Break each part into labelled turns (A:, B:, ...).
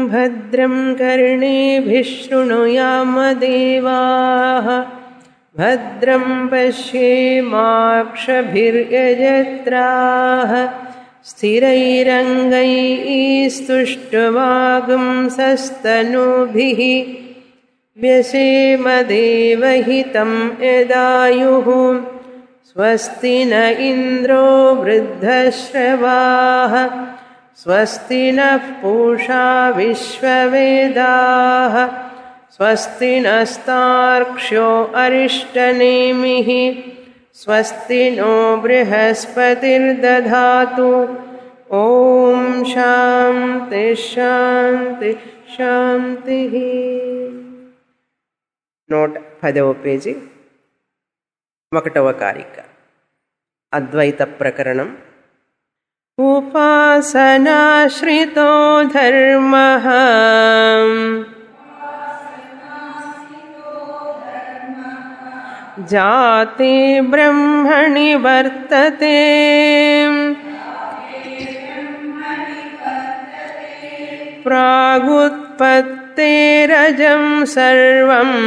A: भद्रं कर्णेभिः शृणुयामदेवाः भद्रं पश्येमाक्षभिर्यजत्राः स्थिरैरङ्गैस्तुष्टुवागुंसस्तनूभिः व्यसेमदेवहितं यदायुः स्वस्ति न इन्द्रो वृद्धश्रवाः स्वस्ति नः पूषा विश्ववेदाः स्वस्ति नस्तार्क्ष्यो अरिष्टनेमिः स्वस्ति नो बृहस्पतिर्दधातु ॐ शान्ति शान्ति शान्तिः నూట పదవ పేజీ ఒకటవ కారిక అద్వైత ప్రకరణం ఉపాసనాశ్రితో ధర్మ జాతే బ్రహ్మణి వర్తతే प्रागुत्पत्तेरजं सर्वम्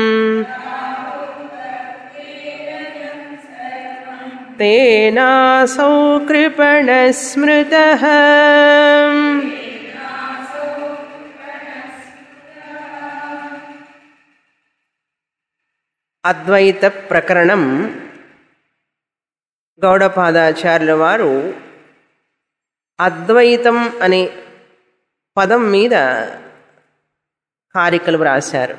A: तेनासौ कृपणस्मृतः అద్వైత ప్రకరణం గౌడపాదాచార్యుల వారు అద్వైతం అనే పదం మీద కారికలు వ్రాశారు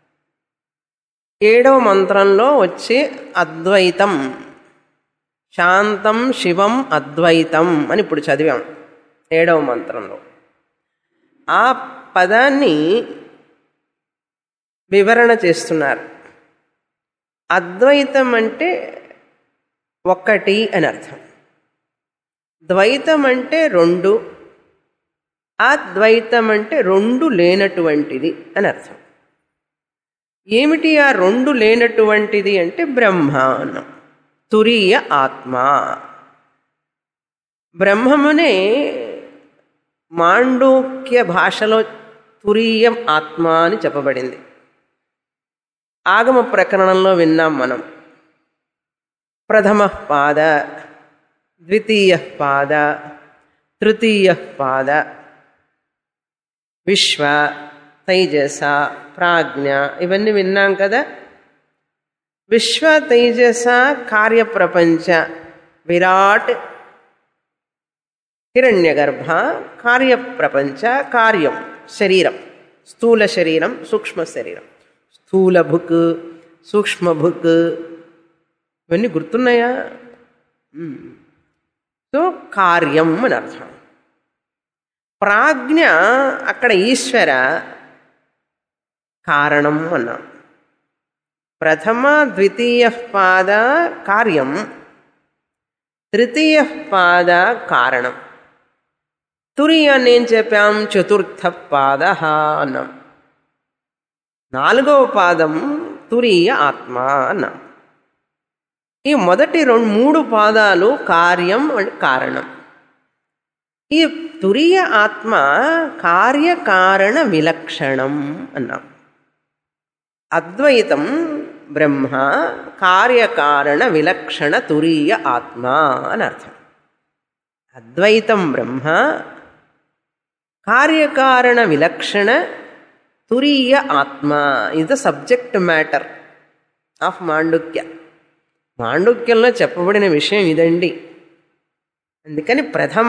A: ఏడవ మంత్రంలో వచ్చే అద్వైతం శాంతం శివం అద్వైతం అని ఇప్పుడు చదివాం ఏడవ మంత్రంలో ఆ పదాన్ని వివరణ చేస్తున్నారు అద్వైతం అంటే ఒక్కటి అని అర్థం ద్వైతం అంటే రెండు అద్వైతం అంటే రెండు లేనటువంటిది అని అర్థం ఏమిటి ఆ రెండు లేనటువంటిది అంటే బ్రహ్మ అన్నాం తురీయ ఆత్మ బ్రహ్మమునే మాండూక్య భాషలో తురీయం ఆత్మ అని చెప్పబడింది ఆగమ ప్రకరణంలో విన్నాం మనం ప్రథమ పాద ద్వితీయ పాద తృతీయ పాద విశ్వ తైజస ప్రాజ్ఞ ఇవన్నీ విన్నాం కదా విశ్వ తైజస కార్యప్రపంచ విరాట్ హిరణ్యగర్భ కార్యప్రపంచ కార్యం శరీరం స్థూల శరీరం సూక్ష్మ శరీరం స్థూల భుక్ సూక్ష్మ భుక్ ఇవన్నీ గుర్తున్నాయా సో కార్యం అని అర్థం ప్రాజ్ఞ అక్కడ ఈశ్వర కారణం అన్నాం ప్రథమ ద్వితీయ పాద కార్యం తృతీయ పాద కారణం తురియాన్ని ఏం చెప్పాం చతుర్థ పాద అన్నాం నాలుగవ పాదం తురీయ ఆత్మ అన్నాం ఈ మొదటి రెండు మూడు పాదాలు కార్యం అండ్ కారణం ఈ తురియ ఆత్మ కార్యకారణ విలక్షణం అన్నాం అద్వైతం బ్రహ్మ కార్యకారణ విలక్షణ తురీయ ఆత్మ అని అర్థం అద్వైతం బ్రహ్మ కార్యకారణ విలక్షణ తురీయ ఆత్మ ఇది the subject matter of Mandukya మాండుక్యంలో చెప్పబడిన విషయం ఇదండి అందుకని ప్రథమ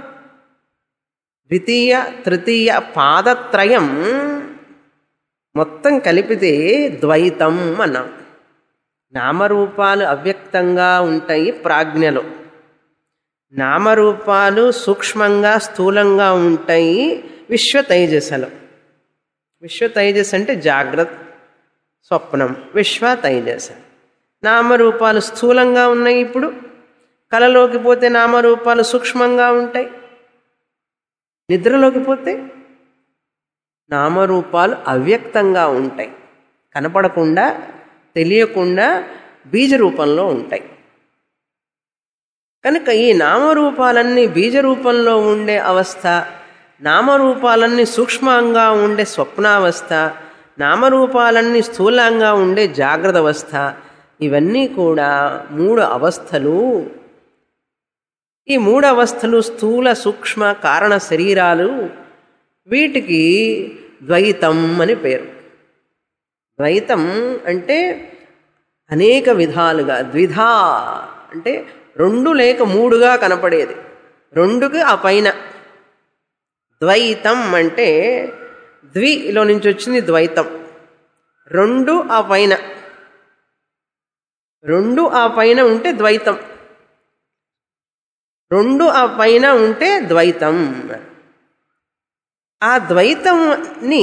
A: ద్వితీయ తృతీయ పాదత్రయం మొత్తం కలిపితే ద్వైతం అన్నాం నామరూపాలు అవ్యక్తంగా ఉంటాయి ప్రాజ్ఞలో నామరూపాలు సూక్ష్మంగా స్థూలంగా ఉంటాయి విశ్వ తైజసలో విశ్వ తైజస్ అంటే జాగ్రత్త స్వప్నం విశ్వ తైజస నామరూపాలు స్థూలంగా ఉన్నాయి ఇప్పుడు కలలోకి పోతే నామరూపాలు సూక్ష్మంగా ఉంటాయి నిద్రలోకి పోతే నామరూపాలు అవ్యక్తంగా ఉంటాయి కనపడకుండా తెలియకుండా బీజ రూపంలో ఉంటాయి కనుక ఈ నామరూపాలన్నీ బీజ రూపంలో ఉండే అవస్థ నామరూపాలన్నీ సూక్ష్మంగా ఉండే స్వప్నావస్థ నామరూపాలన్నీ స్థూలంగా ఉండే జాగ్రత్త అవస్థ ఇవన్నీ కూడా మూడు అవస్థలు ఈ మూడు అవస్థలు స్థూల సూక్ష్మ కారణ శరీరాలు వీటికి ద్వైతం అని పేరు ద్వైతం అంటే అనేక విధాలుగా ద్విధా అంటే రెండు లేక మూడుగా కనపడేది రెండుకి ఆ పైన ద్వైతం అంటే ద్విలో నుంచి వచ్చింది ద్వైతం రెండు ఆ పైన రెండు ఆ పైన ఉంటే ద్వైతం రెండు ఆ పైన ఉంటే ద్వైతం ఆ ద్వైతంని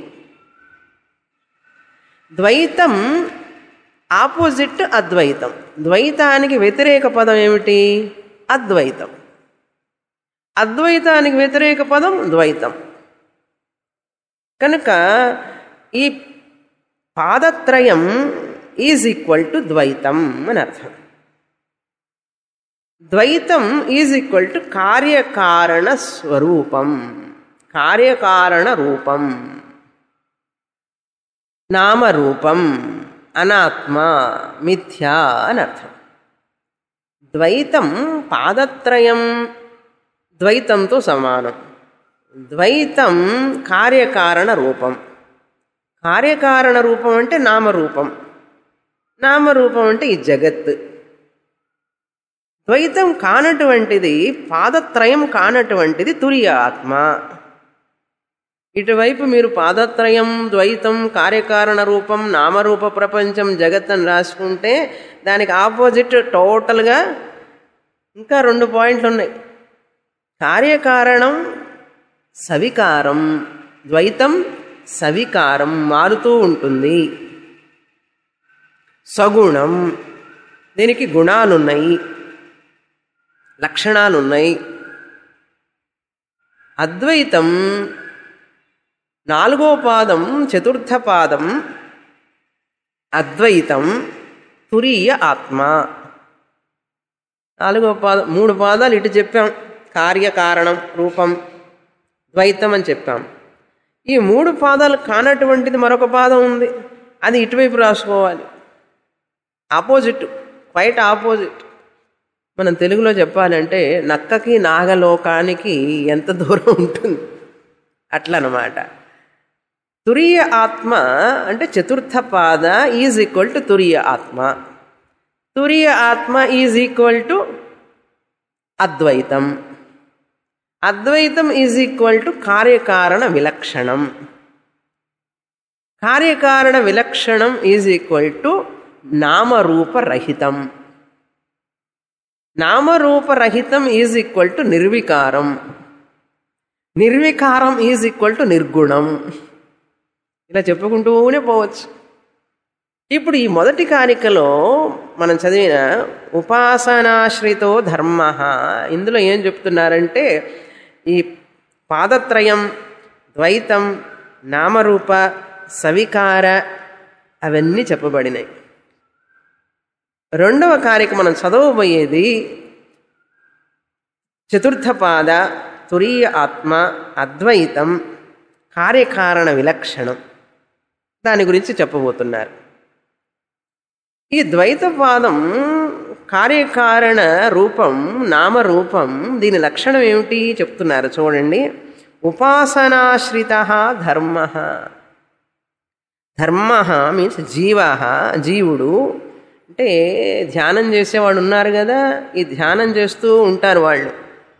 A: ద్వైతం ఆపోజిట్ అద్వైతం ద్వైతానికి వ్యతిరేక పదం ఏమిటి అద్వైతం అద్వైతానికి వ్యతిరేక పదం ద్వైతం కనుక ఈ పాదత్రయం ఈజ్ ఈక్వల్ టు ద్వైతం అని అర్థం ద్వైతం ఈజ్ ఈక్వల్ టు కార్యకారణ స్వరూపం కార్యకారణ రూపం నామరూపం అనాత్మ మిథ్యా అని అర్థం ద్వైతం పాదత్రయం ద్వైతంతో సమానం ద్వైతం కార్యకారణ రూపం కార్యకారణ రూపం అంటే నామరూపం నామరూపం అంటే ఈ జగత్ ద్వైతం కానటువంటిది పాదత్రయం కానటువంటిది తురియ ఆత్మ ఇటువైపు మీరు పాదత్రయం ద్వైతం కార్యకారణ రూపం నామరూప ప్రపంచం జగత్ అని రాసుకుంటే దానికి ఆపోజిట్ టోటల్గా ఇంకా రెండు పాయింట్లు ఉన్నాయి కార్యకారణం సవికారం ద్వైతం సవికారం మారుతూ ఉంటుంది సగుణం దీనికి గుణాలున్నాయి లక్షణాలున్నాయి అద్వైతం నాలుగో పాదం చతుర్థ పాదం అద్వైతం తురీయ ఆత్మ నాలుగో పాదం మూడు పాదాలు ఇటు చెప్పాం కార్యకారణం రూపం ద్వైతం అని చెప్పాం ఈ మూడు పాదాలు కానటువంటిది మరొక పాదం ఉంది అది ఇటువైపు రాసుకోవాలి ఆపోజిట్ క్వైట్ ఆపోజిట్ మనం తెలుగులో చెప్పాలంటే నక్కకి నాగలోకానికి ఎంత దూరం ఉంటుంది అట్లనమాట తురియ ఆత్మ అంటే చతుర్థ పాద ఈజ్ ఈక్వల్ టు తురియ ఆత్మ తురియ ఆత్మ ఈజ్ ఈక్వల్ టు అద్వైతం అద్వైతం ఈజ్ ఈక్వల్ టు కార్యకారణ విలక్షణం కార్యకారణ విలక్షణం ఈజ్ ఈక్వల్ టు నామరూపరహితం నామరూపరహితం ఈజ్ ఈక్వల్ టు నిర్వికారం నిర్వికారం ఈజ్ ఈక్వల్ టు నిర్గుణం ఇలా చెప్పుకుంటూనే పోవచ్చు ఇప్పుడు ఈ మొదటి కారికలో మనం చదివిన ఉపాసనాశ్రితో ధర్మ ఇందులో ఏం చెప్తున్నారంటే ఈ పాదత్రయం ద్వైతం నామరూప సవికార అవన్నీ చెప్పబడినాయి రెండవ కారిక మనం చదవబోయేది చతుర్థ పాద తురీయ ఆత్మ అద్వైతం కార్యకారణ విలక్షణం దాని గురించి చెప్పబోతున్నారు ఈ ద్వైతవాదం కార్యకారణ రూపం నామరూపం దీని లక్షణం ఏమిటి చెప్తున్నారు చూడండి ఉపాసనాశ్రిత ధర్మ ధర్మ మీన్స్ జీవ జీవుడు అంటే ధ్యానం చేసేవాడు ఉన్నారు కదా ఈ ధ్యానం చేస్తూ ఉంటారు వాళ్ళు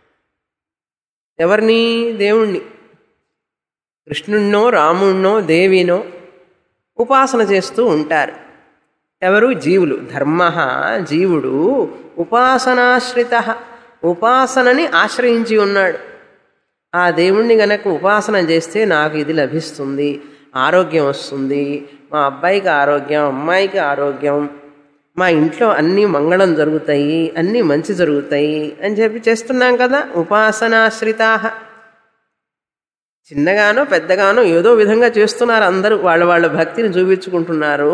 A: ఎవరిని దేవుణ్ణి కృష్ణుణ్ణో రాముణ్ణో దేవినో ఉపాసన చేస్తూ ఉంటారు ఎవరు జీవులు ధర్మ జీవుడు ఉపాసనాశ్రిత ఉపాసనని ఆశ్రయించి ఉన్నాడు ఆ దేవుణ్ణి గనక ఉపాసన చేస్తే నాకు ఇది లభిస్తుంది ఆరోగ్యం వస్తుంది మా అబ్బాయికి ఆరోగ్యం అమ్మాయికి ఆరోగ్యం మా ఇంట్లో అన్నీ మంగళం జరుగుతాయి అన్నీ మంచి జరుగుతాయి అని చెప్పి చేస్తున్నాం కదా ఉపాసనాశ్రితా చిన్నగానో పెద్దగానో ఏదో విధంగా చేస్తున్నారు అందరూ వాళ్ళ వాళ్ళ భక్తిని చూపించుకుంటున్నారు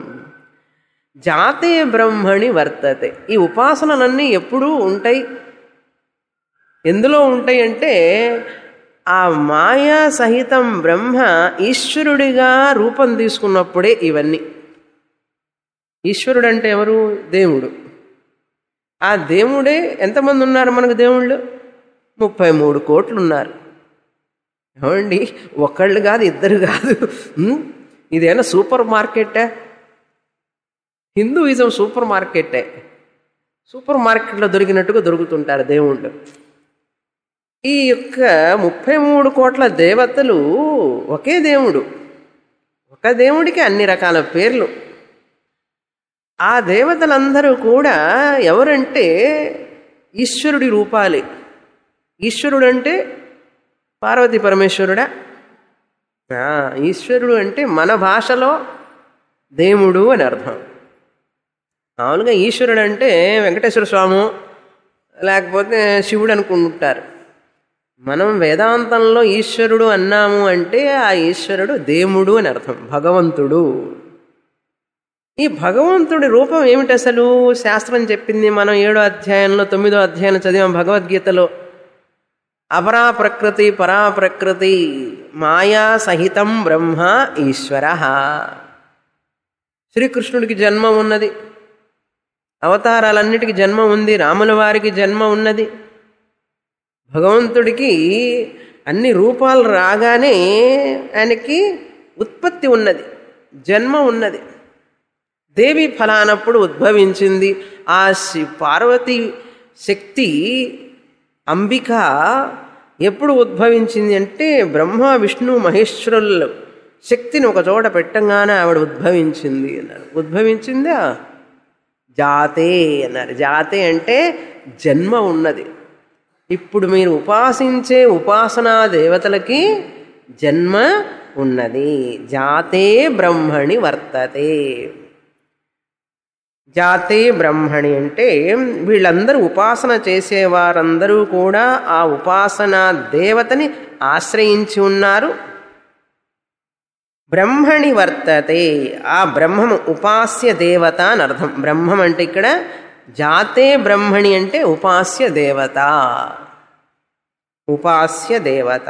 A: జాతే బ్రహ్మణి వర్తతే ఈ ఉపాసనలన్నీ ఎప్పుడూ ఉంటాయి ఎందులో ఉంటాయి అంటే ఆ మాయా సహితం బ్రహ్మ ఈశ్వరుడిగా రూపం తీసుకున్నప్పుడే ఇవన్నీ ఈశ్వరుడు అంటే ఎవరు దేవుడు ఆ దేవుడే ఎంతమంది ఉన్నారు మనకు దేవుళ్ళు ముప్పై మూడు కోట్లు ఉన్నారు ఏమండి ఒకళ్ళు కాదు ఇద్దరు కాదు ఉం? ఇదేనా సూపర్ మార్కెటే హిందూయిజం సూపర్ మార్కెటే సూపర్ మార్కెట్లో దొరికినట్టుగా దొరుకుతుంటారు దేవుళ్ళు ఈ యొక్క ముప్పై మూడు కోట్ల దేవతలు ఒకే దేవుడు ఒక దేవుడికి అన్ని రకాల పేర్లు ఆ దేవతలందరూ కూడా ఎవరంటే ఈశ్వరుడి రూపాలే ఈశ్వరుడు అంటే పార్వతీ పరమేశ్వరుడా ఆ, ఈశ్వరుడు అంటే మన భాషలో దేవుడు అని అర్థం మామూలుగా ఈశ్వరుడు అంటే వెంకటేశ్వర స్వాము లేకపోతే శివుడు అనుకుంటారు మనం వేదాంతంలో ఈశ్వరుడు అన్నాము అంటే ఆ ఈశ్వరుడు దేవుడు అని అర్థం భగవంతుడు ఈ భగవంతుడి రూపం ఏమిటి అసలు శాస్త్రం చెప్పింది మనం ఏడో అధ్యాయంలో తొమ్మిదో అధ్యాయం చదివాం భగవద్గీతలో అపరా ప్రకృతి పరా ప్రకృతి మాయా సహితం బ్రహ్మ ఈశ్వర శ్రీకృష్ణుడికి జన్మ ఉన్నది అవతారాలన్నిటికీ జన్మ ఉంది రాముల వారికి జన్మ ఉన్నది భగవంతుడికి అన్ని రూపాలు రాగానే ఆయనకి ఉత్పత్తి ఉన్నది జన్మ ఉన్నది దేవి ఫలానప్పుడు ఉద్భవించింది ఆ శి- పార్వతి శక్తి అంబిక ఎప్పుడు ఉద్భవించింది అంటే బ్రహ్మ విష్ణు మహేశ్వరుల శక్తిని ఒక చోట పెట్టంగానే ఆవిడ ఉద్భవించింది అన్నారు ఉద్భవించిందా జాతే అన్నారు జాతే అంటే జన్మ ఉన్నది ఇప్పుడు మీరు ఉపాసించే ఉపాసనా దేవతలకి జన్మ ఉన్నది జాతే బ్రహ్మణి వర్తతే జాతే బ్రహ్మణి అంటే వీళ్ళందరూ ఉపాసన చేసేవారందరూ కూడా ఆ ఉపాసన దేవతని ఆశ్రయించి ఉన్నారు బ్రహ్మణి వర్తతే ఆ బ్రహ్మము ఉపాస్య దేవత అని అర్థం బ్రహ్మం అంటే ఇక్కడ జాతే బ్రహ్మణి అంటే ఉపాస్య దేవత ఉపాస్య దేవత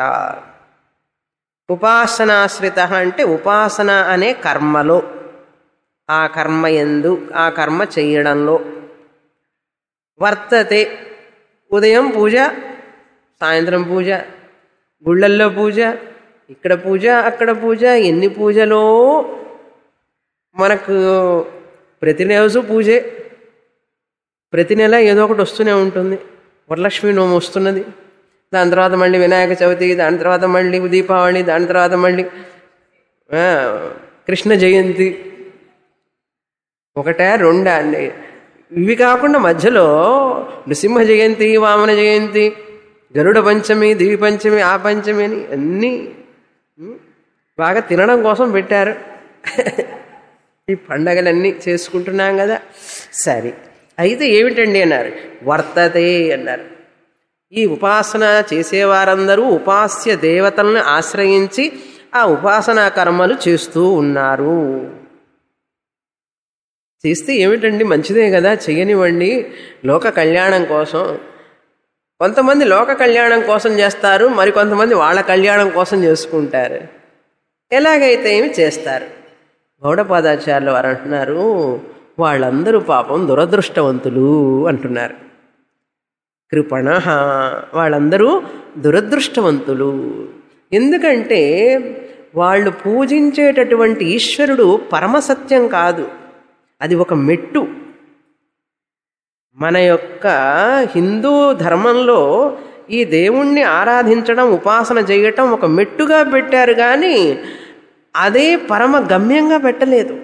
A: ఉపాసనాశ్రిత అంటే ఉపాసన అనే కర్మలో ఆ కర్మ ఎందు ఆ కర్మ చేయడంలో వర్తతే ఉదయం పూజ సాయంత్రం పూజ గుళ్ళల్లో పూజ ఇక్కడ పూజ అక్కడ పూజ ఎన్ని పూజలో మనకు ప్రతిరోజు పూజే ప్రతి నెల ఏదో ఒకటి వస్తూనే ఉంటుంది వరలక్ష్మి నోము వస్తున్నది దాని తర్వాత మళ్ళీ వినాయక చవితి దాని తర్వాత మళ్ళీ దీపావళి దాని తర్వాత మళ్ళీ ఆ, కృష్ణ జయంతి ఒకటే రెండా అండి ఇవి కాకుండా మధ్యలో నృసింహ జయంతి వామన జయంతి గరుడ పంచమి దివి పంచమి ఆ పంచమి అని అన్నీ ఉమ్, బాగా తినడం కోసం పెట్టారు ఈ పండగలన్నీ చేసుకుంటున్నాం కదా సరే అయితే ఏమిటండి అన్నారు వర్తతే అన్నారు ఈ ఉపాసన చేసేవారందరూ ఉపాస్య దేవతలను ఆశ్రయించి ఆ ఉపాసనా కర్మలు చేస్తూ ఉన్నారు చేస్తే ఏమిటండి మంచిదే కదా చెయ్యనివ్వండి లోక కళ్యాణం కోసం కొంతమంది లోక కళ్యాణం కోసం చేస్తారు మరి కొంతమంది వాళ్ళ కళ్యాణం కోసం చేసుకుంటారు ఎలాగైతే ఏమి చేస్తారు గౌడపాదాచార్యులు వారు అంటున్నారు వాళ్ళందరూ పాపం దురదృష్టవంతులు అంటున్నారు కృపణ వాళ్ళందరూ దురదృష్టవంతులు ఎందుకంటే వాళ్ళు పూజించేటటువంటి ఈశ్వరుడు పరమసత్యం కాదు అది ఒక మెట్టు మన యొక్క హిందూ ధర్మంలో ఈ దేవుణ్ణి ఆరాధించడం ఉపాసన చేయటం ఒక మెట్టుగా పెట్టారు కానీ అదే పరమ గమ్యంగా పెట్టలేదు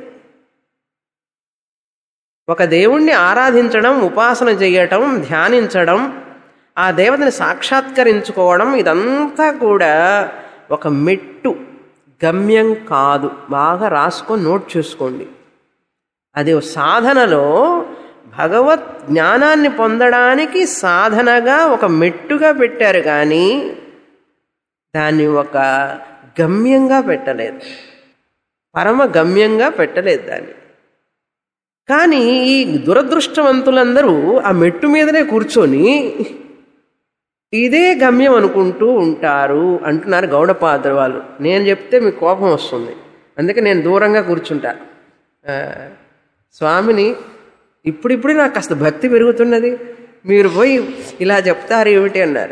A: ఒక దేవుణ్ణి ఆరాధించడం ఉపాసన చేయటం ధ్యానించడం ఆ దేవతని సాక్షాత్కరించుకోవడం ఇదంతా కూడా ఒక మెట్టు గమ్యం కాదు బాగా రాసుకొని నోట్ చేసుకోండి అది ఓ సాధనలో భగవత్ జ్ఞానాన్ని పొందడానికి సాధనగా ఒక మెట్టుగా పెట్టారు కానీ దాన్ని ఒక గమ్యంగా పెట్టలేదు పరమ గమ్యంగా పెట్టలేదు దాన్ని కానీ ఈ దురదృష్టవంతులందరూ ఆ మెట్టు మీదనే కూర్చొని ఇదే గమ్యం అనుకుంటూ ఉంటారు అంటున్నారు గౌడపాత్ర వాళ్ళు నేను చెప్తే మీకు కోపం వస్తుంది అందుకే నేను దూరంగా కూర్చుంటా ఆ, స్వామిని ఇప్పుడిప్పుడే నాకు కాస్త భక్తి పెరుగుతున్నది మీరు పోయి ఇలా చెప్తారు ఏమిటి అన్నారు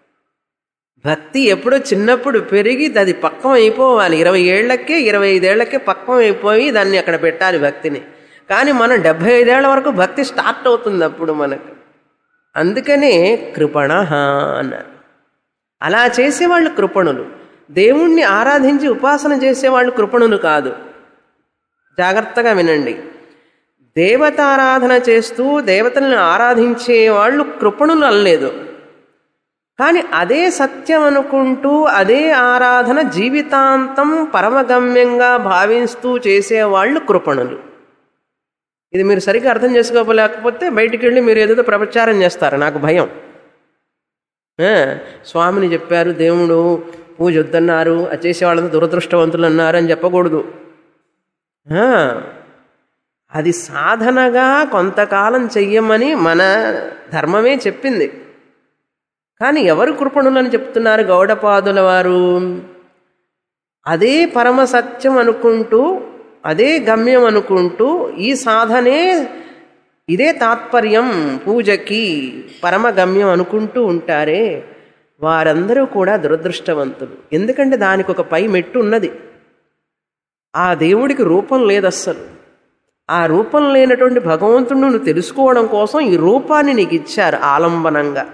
A: భక్తి ఎప్పుడో చిన్నప్పుడు పెరిగి అది పక్వం అయిపోవాలి ఇరవై ఏళ్లకే ఇరవై ఐదేళ్లకే పక్వం అయిపోయి దాన్ని అక్కడ పెట్టాలి భక్తిని కానీ మనం డెబ్భై ఐదేళ్ల వరకు భక్తి స్టార్ట్ అవుతుంది అప్పుడు మనకు అందుకనే కృపణ అన్నారు అలా చేసేవాళ్ళు కృపణులు దేవుణ్ణి ఆరాధించి ఉపాసన చేసేవాళ్ళు కృపణులు కాదు జాగ్రత్తగా వినండి దేవతారాధన చేస్తూ దేవతలను ఆరాధించే వాళ్ళు కృపణులు అనలేదు కానీ అదే సత్యం అనుకుంటూ అదే ఆరాధన జీవితాంతం పరమగమ్యంగా భావిస్తూ చేసేవాళ్ళు కృపణులు ఇది మీరు సరిగ్గా అర్థం చేసుకోలేకపోతే బయటికి వెళ్ళి మీరు ఏదో ప్రచారం చేస్తారు నాకు భయం ఆ, స్వామిని చెప్పారు దేవుడు పూజ వద్దన్నారు అది చేసేవాళ్ళంతా దురదృష్టవంతులు అన్నారు అని చెప్పకూడదు ఆ, అది సాధనగా కొంతకాలం చెయ్యమని మన ధర్మమే చెప్పింది కానీ ఎవరు కృపణులని చెప్తున్నారు గౌడపాదుల వారు అదే పరమ సత్యం అనుకుంటూ అదే గమ్యం అనుకుంటూ ఈ సాధనే ఇదే తాత్పర్యం పూజకి పరమ గమ్యం అనుకుంటూ ఉంటారే వారందరూ కూడా దురదృష్టవంతులు ఎందుకంటే దానికి ఒక పై మెట్టు ఉన్నది ఆ దేవుడికి రూపం లేదు అస్సలు ఆ రూపం లేనటువంటి భగవంతుడు నువ్వు తెలుసుకోవడం కోసం ఈ రూపాన్ని నీకు ఇచ్చారు ఆలంబనంగా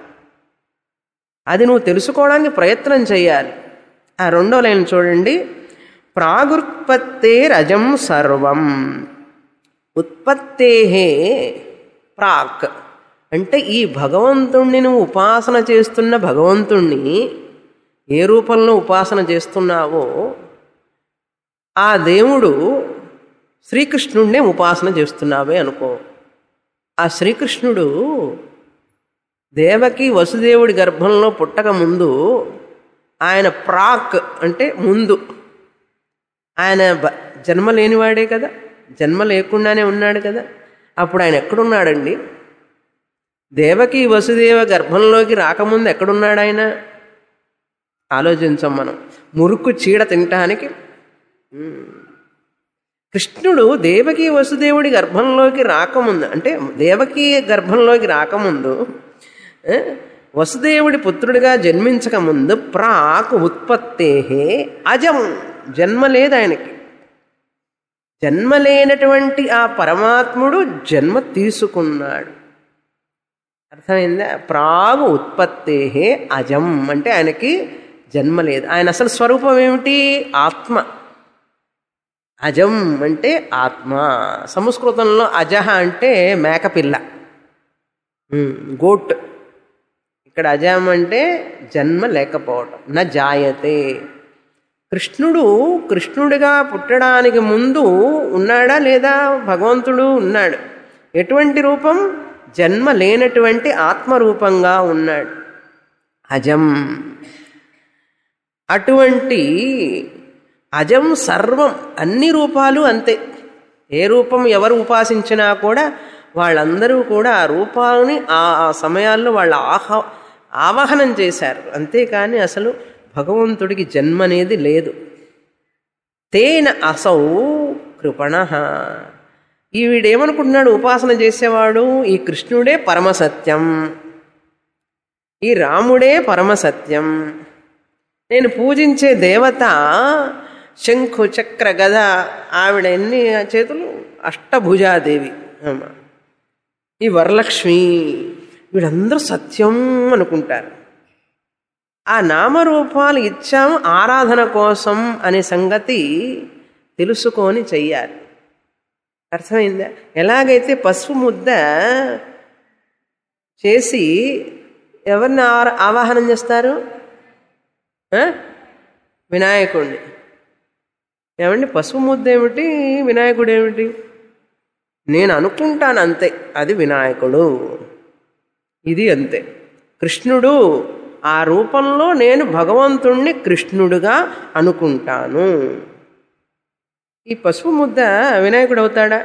A: అది నువ్వు తెలుసుకోవడానికి ప్రయత్నం చేయాలి ఆ రెండో లైన్ చూడండి ప్రాగుత్పత్తే రజం సర్వం ఉత్పత్తే ప్రాక్ అంటే ఈ భగవంతుణ్ణి నువ్వు ఉపాసన చేస్తున్న భగవంతుణ్ణి ఏ రూపంలో ఉపాసన చేస్తున్నావో ఆ దేవుడు శ్రీకృష్ణుడినే ఉపాసన చేస్తున్నావే అనుకో ఆ శ్రీకృష్ణుడు దేవకి వసుదేవుడి గర్భంలో పుట్టక ముందు ఆయన ప్రాక్ అంటే ముందు ఆయన బ- జన్మ లేనివాడే కదా జన్మ లేకుండానే ఉన్నాడు కదా అప్పుడు ఆయన ఎక్కడున్నాడండి దేవకి వసుదేవ గర్భంలోకి రాకముందు ఎక్కడున్నాడు ఆయన ఆలోచించాం మనం మురుకు చీడ తినటానికి ఉమ్. కృష్ణుడు దేవకి వసుదేవుడి గర్భంలోకి రాకముందు అంటే దేవకి గర్భంలోకి రాకముందు ఏ, వసుదేవుడి పుత్రుడిగా జన్మించక ముందు ప్రాక్ ఉత్పత్తే అజం జన్మ లేదు ఆయనకి జన్మ లేనటువంటి ఆ పరమాత్ముడు జన్మ తీసుకున్నాడు అర్థమైందా ప్రాగు ఉత్పత్తే అజం అంటే ఆయనకి జన్మ లేదు ఆయన అసలు స్వరూపం ఏమిటి ఆత్మ అజం అంటే ఆత్మ సంస్కృతంలో అజహ అంటే మేకపిల్ల ఉమ్, గోట్ ఇక్కడ అజం అంటే జన్మ లేకపోవటం నా జాయతే కృష్ణుడు కృష్ణుడిగా పుట్టడానికి ముందు ఉన్నాడా లేదా భగవంతుడు ఉన్నాడు ఎటువంటి రూపం జన్మ లేనటువంటి ఆత్మరూపంగా ఉన్నాడు అజం అటువంటి అజం సర్వం అన్ని రూపాలు అంతే ఏ రూపం ఎవరు ఉపాసించినా కూడా వాళ్ళందరూ కూడా ఆ రూపాలని ఆ ఆ సమయాల్లో వాళ్ళ ఆహ ఆవాహనం చేశారు అంతేకాని అసలు భగవంతుడికి జన్మ అనేది లేదు తేన అసౌ కృపణ ఈ వీడేమనుకుంటున్నాడు ఉపాసన చేసేవాడు ఈ కృష్ణుడే పరమసత్యం ఈ రాముడే పరమసత్యం నేను పూజించే దేవత శంఖు చక్ర గద ఆవిడ ఎన్ని చేతులు అష్టభుజాదేవి అమ్మ. ఈ వరలక్ష్మి వీళ్ళందరూ సత్యం అనుకుంటారు ఆ నామరూపాలు ఇచ్చాం ఆరాధన కోసం అనే సంగతి తెలుసుకొని చెయ్యాలి అర్థమైందా ఎలాగైతే పసుపు ముద్ద చేసి ఎవరిని ఆర- ఆవాహనం చేస్తారు ఆ? వినాయకుడిని ఏమండి పసుపు ముద్ద ఏమిటి వినాయకుడు ఏమిటి నేను అనుకుంటాను అంతే అది వినాయకుడు ఇది అంతే కృష్ణుడు ఆ రూపంలో నేను భగవంతుణ్ణి కృష్ణుడుగా అనుకుంటాను ఈ పసుపు ముద్ద వినాయకుడు అవుతాడా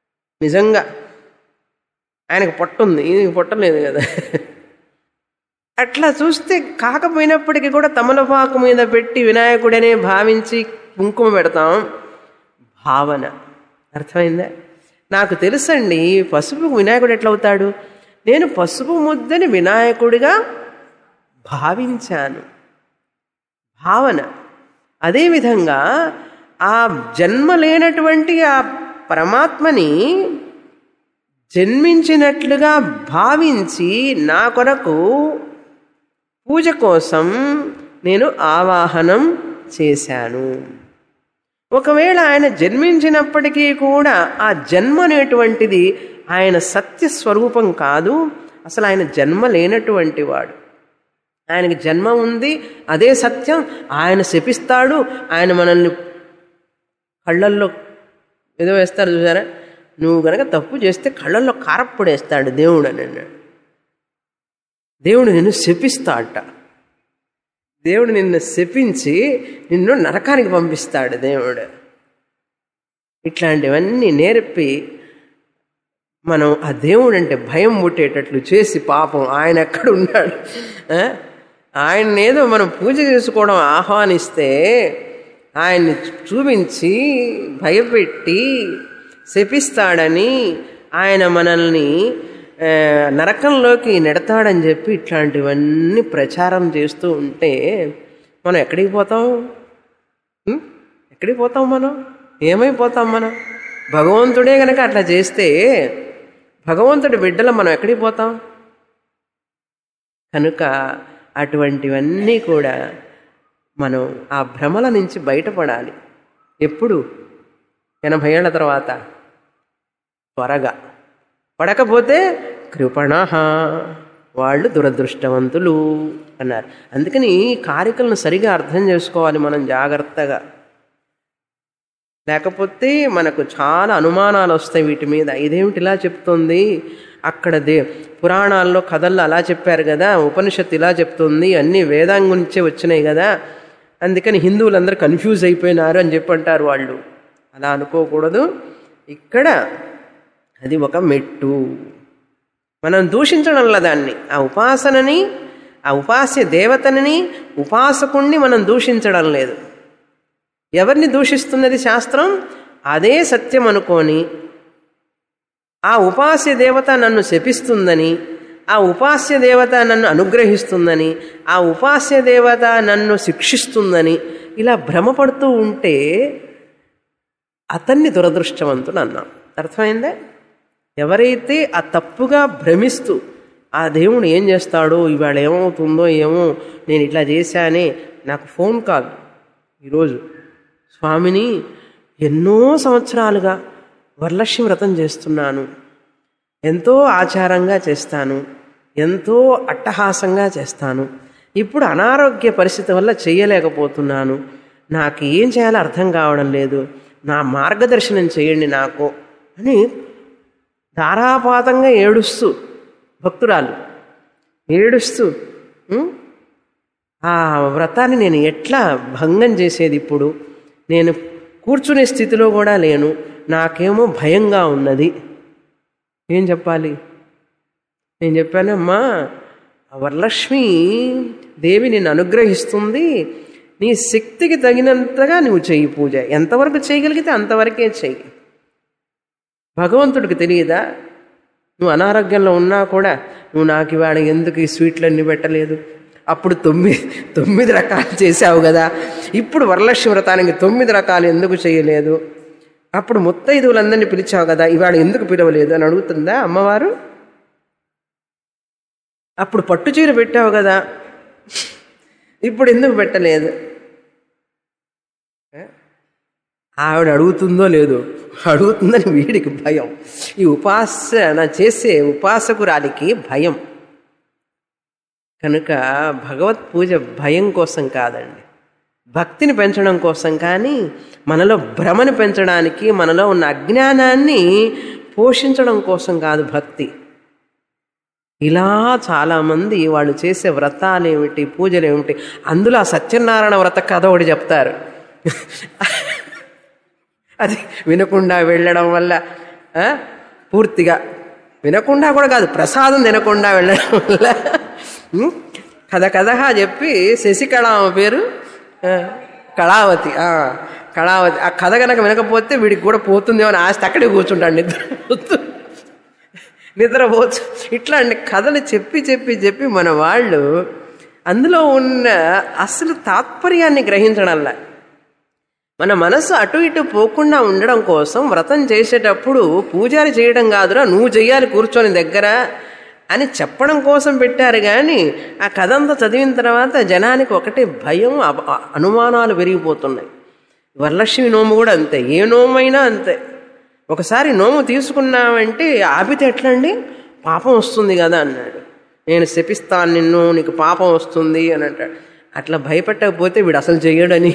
A: నిజంగా ఆయనకు పొట్ట ఉంది ఈయనకి పొట్ట లేదు కదా అట్లా చూస్తే కాకపోయినప్పటికీ కూడా తమలపాకు మీద పెట్టి వినాయకుడనే భావించి కుంకుమ పెడతాం భావన అర్థమైందా నాకు తెలుసండి పసుపు వినాయకుడు ఎట్లా అవుతాడు నేను పసుపు ముద్దని వినాయకుడిగా భావించాను భావన అదేవిధంగా ఆ జన్మ లేనటువంటి ఆ పరమాత్మని జన్మించినట్లుగా భావించి నా కొరకు పూజ కోసం నేను ఆవాహనం చేశాను ఒకవేళ ఆయన జన్మించినప్పటికీ కూడా ఆ జన్మ అనేటువంటిది ఆయన సత్య స్వరూపం కాదు అసలు ఆయన జన్మ లేనటువంటి వాడు ఆయనకి జన్మ ఉంది అదే సత్యం ఆయన శపిస్తాడు ఆయన మనల్ని కళ్ళల్లో ఏదో వేస్తారు చూసారా నువ్వు గనక తప్పు చేస్తే కళ్ళల్లో కారప్పొడి వేస్తాడు దేవుడు అని అన్నాడు దేవుడు నిన్ను శపిస్తాడట దేవుడు నిన్ను శపించి నిన్ను నరకానికి పంపిస్తాడు దేవుడు ఇట్లాంటివన్నీ నేర్పి మనం ఆ దేవుడు అంటే భయం పుట్టేటట్లు చేసి పాపం ఆయన ఎక్కడ ఉన్నాడు ఆ? ఆయన ఏదో మనం పూజ చేసుకోవడం ఆహ్వానిస్తే ఆయన్ని చూపించి భయపెట్టి శపిస్తాడని ఆయన మనల్ని ఆ, నరకంలోకి నెడతాడని చెప్పి ఇట్లాంటివన్నీ ప్రచారం చేస్తూ ఉంటే మనం ఎక్కడికి పోతాం ఉం? ఎక్కడికి పోతాం మనం ఏమైపోతాం మనం భగవంతుడే గనక అట్లా చేస్తే భగవంతుడి బిడ్డల మనం ఎక్కడికి పోతాం కనుక అటువంటివన్నీ కూడా మనం ఆ భ్రమల నుంచి బయటపడాలి ఎప్పుడు ఎనభై ఏళ్ల తర్వాత త్వరగా పడకపోతే కృపణ వాళ్ళు దురదృష్టవంతులు అన్నారు అందుకని ఈ కారికలను సరిగా అర్థం చేసుకోవాలి మనం జాగ్రత్తగా లేకపోతే మనకు చాలా అనుమానాలు వస్తాయి వీటి మీద ఇదేమిటి ఇలా చెప్తుంది అక్కడ దే పురాణాల్లో కథల్లో అలా చెప్పారు కదా ఉపనిషత్తు ఇలా చెప్తుంది అన్నీ వేదాంగం నుంచే వచ్చినాయి కదా అందుకని హిందువులందరూ కన్ఫ్యూజ్ అయిపోయినారు అని చెప్పి అంటారు వాళ్ళు అలా అనుకోకూడదు ఇక్కడ అది ఒక మెట్టు మనం దూషించడంలా దాన్ని ఆ ఉపాసనని ఆ ఉపాస్య దేవతని ఉపాసకుణ్ణి మనం దూషించడం లేదు ఎవరిని దూషిస్తున్నది శాస్త్రం అదే సత్యం అనుకొని ఆ ఉపాస్య దేవత నన్ను శపిస్తుందని ఆ ఉపాస్య దేవత నన్ను అనుగ్రహిస్తుందని ఆ ఉపాస్య దేవత నన్ను శిక్షిస్తుందని ఇలా భ్రమపడుతూ ఉంటే అతన్ని దురదృష్టవంతుడు అన్నాం అర్థమైందా ఎవరైతే ఆ తప్పుగా భ్రమిస్తూ ఆ దేవుడు ఏం చేస్తాడో ఇవాళ ఏమవుతుందో ఏమో నేను ఇట్లా చేశానే నాకు ఫోన్ కాల్ ఈరోజు స్వామిని ఎన్నో సంవత్సరాలుగా వరలక్ష్మి వ్రతం చేస్తున్నాను ఎంతో ఆచారంగా చేస్తాను ఎంతో అట్టహాసంగా చేస్తాను ఇప్పుడు అనారోగ్య పరిస్థితి వల్ల చేయలేకపోతున్నాను నాకు ఏం చేయాలో అర్థం కావడం లేదు నా మార్గదర్శనం చేయండి నాకు అని ధారాపాతంగా ఏడుస్తూ భక్తురాలు ఏడుస్తూ "ఉం? ఆ వ్రతాన్ని నేను ఎట్లా భంగం చేసేది ఇప్పుడు నేను కూర్చునే స్థితిలో కూడా లేను నాకేమో భయంగా ఉన్నది ఏం చెప్పాలి నేను చెప్పానమ్మా ఆ వరలక్ష్మి దేవి నిన్ను అనుగ్రహిస్తుంది నీ శక్తికి తగినంతగా నువ్వు చెయ్యి పూజ ఎంతవరకు చేయగలిగితే అంతవరకే చెయ్యి భగవంతుడికి తెలియదా నువ్వు అనారోగ్యంలో ఉన్నా కూడా నువ్వు నాకు ఇవాళ ఎందుకు ఈ స్వీట్లన్నీ పెట్టలేదు అప్పుడు తొమ్మిది తొమ్మిది రకాలు చేసావు కదా ఇప్పుడు వరలక్ష్మి వ్రతానికి తొమ్మిది రకాలు ఎందుకు చేయలేదు అప్పుడు ముత్తైదువులందరినీ పిలిచావు కదా ఇవాళ ఎందుకు పిలవలేదు అని అడుగుతుందా అమ్మవారు అప్పుడు పట్టు చీర పెట్టావు కదా ఇప్పుడు ఎందుకు పెట్టలేదు ఆవిడ అడుగుతుందో లేదో అడుగుతుందని వీడికి భయం ఈ ఉపాసన చేసే ఉపాసకురాలికి భయం కనుక భగవత్ పూజ భయం కోసం కాదండి భక్తిని పెంచడం కోసం కానీ మనలో భ్రమని పెంచడానికి మనలో ఉన్న అజ్ఞానాన్ని పోషించడం కోసం కాదు భక్తి ఇలా చాలామంది వాళ్ళు చేసే వ్రతాలు ఏమిటి పూజలు ఏమిటి అందులో ఆ సత్యనారాయణ వ్రత కథ ఒకటి చెప్తారు అది వినకుండా వెళ్ళడం వల్ల ఆ, పూర్తిగా వినకుండా కూడా కాదు ప్రసాదం తినకుండా వెళ్ళడం వల్ల ఉం, కథ కథగా చెప్పి శశికళ ఆమె పేరు ఆ, కళావతి ఆ, కళావతి ఆ కథ కనుక వినకపోతే వీడికి కూడా పోతుందేమో అని ఆస్తి అక్కడే కూర్చుంటాడు నిద్ర నిద్రపోవచ్చు ఇట్లాంటి కథలు చెప్పి చెప్పి చెప్పి మన వాళ్ళు అందులో ఉన్న అసలు తాత్పర్యాన్ని గ్రహించడంలా మన మనసు అటు ఇటు పోకుండా ఉండడం కోసం వ్రతం చేసేటప్పుడు పూజారి చేయడం కాదురా నువ్వు చెయ్యాలి కూర్చొని దగ్గర అని చెప్పడం కోసం పెట్టారు కానీ ఆ కథ అంతా చదివిన తర్వాత జనానికి ఒకటే భయం అప- అనుమానాలు పెరిగిపోతున్నాయి వరలక్ష్మి నోము కూడా అంతే ఏ నోమైనా అంతే ఒకసారి నోము తీసుకున్నామంటే ఆపితే ఎట్లండి పాపం వస్తుంది కదా అన్నాడు నేను శపిస్తాను నిన్ను నీకు పాపం వస్తుంది అని అంటాడు అట్లా భయపెట్టకపోతే వీడు అసలు చెయ్యడని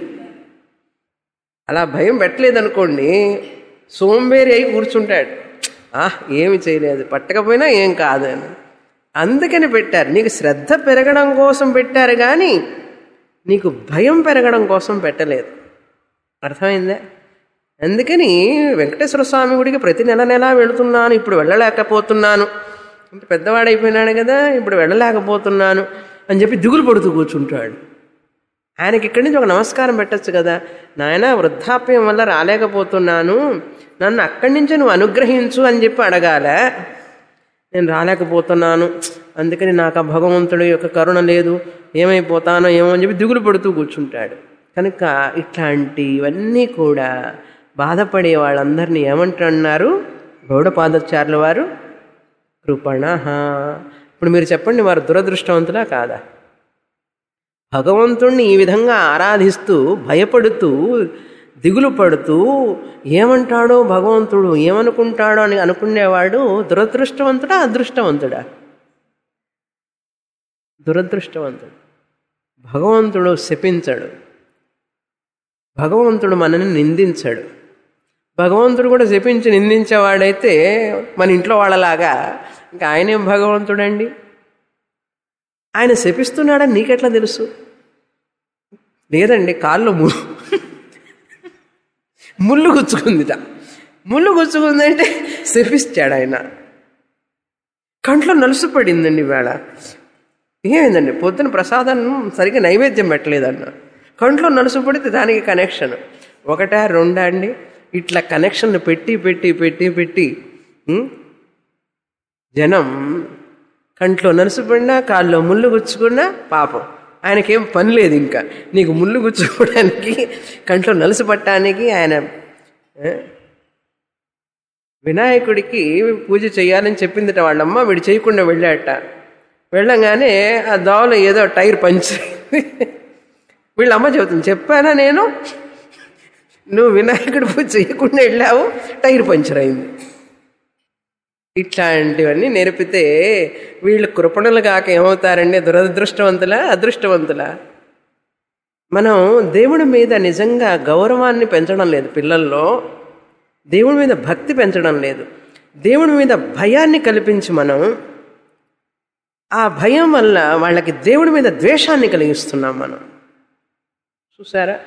A: అలా భయం పెట్టలేదనుకోండి సోంబేరి అయి కూర్చుంటాడు ఆ ఏమి చేయలేదు పట్టకపోయినా ఏం కాదు అని అందుకని పెట్టారు నీకు శ్రద్ధ పెరగడం కోసం పెట్టారు కానీ నీకు భయం పెరగడం కోసం పెట్టలేదు అర్థమైందా అందుకని వెంకటేశ్వర స్వామి గుడికి ప్రతి నెల నెల వెళుతున్నాను ఇప్పుడు వెళ్ళలేకపోతున్నాను అంటే పెద్దవాడైపోయినాడు కదా ఇప్పుడు వెళ్ళలేకపోతున్నాను అని చెప్పి దిగులు పడుతూ కూర్చుంటాడు ఆయనకి ఇక్కడి నుంచి ఒక నమస్కారం పెట్టచ్చు కదా నాయన వృద్ధాప్యం వల్ల రాలేకపోతున్నాను నన్ను అక్కడి నుంచే నువ్వు అనుగ్రహించు అని చెప్పి అడగాల నేను రాలేకపోతున్నాను అందుకని నాకు ఆ భగవంతుడి యొక్క కరుణ లేదు ఏమైపోతానో ఏమో అని చెప్పి దిగులు పడుతూ కూర్చుంటాడు కనుక ఇట్లాంటివన్నీ కూడా బాధపడే వాళ్ళందరినీ ఏమంటున్నారు గౌడపాదచారుల వారు కృపణ ఇప్పుడు మీరు చెప్పండి వారు దురదృష్టవంతులా కాదా భగవంతుణ్ణి ఈ విధంగా ఆరాధిస్తూ భయపడుతూ దిగులు పడుతూ ఏమంటాడో భగవంతుడు ఏమనుకుంటాడో అని అనుకునేవాడు దురదృష్టవంతుడా అదృష్టవంతుడా దురదృష్టవంతుడు భగవంతుడు శపించడు భగవంతుడు మనని నిందించడు భగవంతుడు కూడా శపించి నిందించేవాడైతే మన ఇంట్లో వాళ్ళలాగా ఇంకా ఆయనేం భగవంతుడండి ఆయన శపిస్తున్నాడని నీకెట్లా తెలుసు లేదండి కాళ్ళు ము ముళ్ళు గుచ్చుకుందిట ముళ్ళు గుచ్చుకుందంటే శపిస్తాడు ఆయన కంట్లో నలుసు పడిందండి ఇవాళ ఏమైందండి పొద్దున ప్రసాదం సరిగ్గా నైవేద్యం పెట్టలేదన్న కంట్లో నలుసు పడితే దానికి కనెక్షన్ ఒకటా రెండా అండి ఇట్లా కనెక్షన్లు పెట్టి పెట్టి పెట్టి పెట్టి ఉం? జనం కంట్లో నలుసుపడినా కాల్లో ముళ్ళు గుచ్చుకున్నా పాపం ఆయనకేం పని లేదు ఇంకా నీకు ముళ్ళు గుచ్చుకోవడానికి కంట్లో నలుసు పట్టడానికి ఆయన ఏ? వినాయకుడికి పూజ చేయాలని చెప్పిందిట వాళ్ళమ్మ వీడు చేయకుండా వెళ్ళాట వెళ్ళంగానే ఆ దోవలో ఏదో టైర్ పంచ్ వీళ్ళ అమ్మ చెబుతుంది చెప్పానా నేను నువ్వు వినాయకుడి పూజ చేయకుండా వెళ్ళావు టైర్ పంచర్ అయింది ఇట్లాంటివన్నీ నేర్పితే వీళ్ళు కృపణులు కాక ఏమవుతారండి దురదృష్టవంతులా అదృష్టవంతులా మనం దేవుడి మీద నిజంగా గౌరవాన్ని పెంచడం లేదు పిల్లల్లో దేవుడి మీద భక్తి పెంచడం లేదు దేవుడి మీద భయాన్ని కల్పించి మనం ఆ భయం వల్ల వాళ్ళకి దేవుడి మీద ద్వేషాన్ని కలిగిస్తున్నాం మనం చూసారా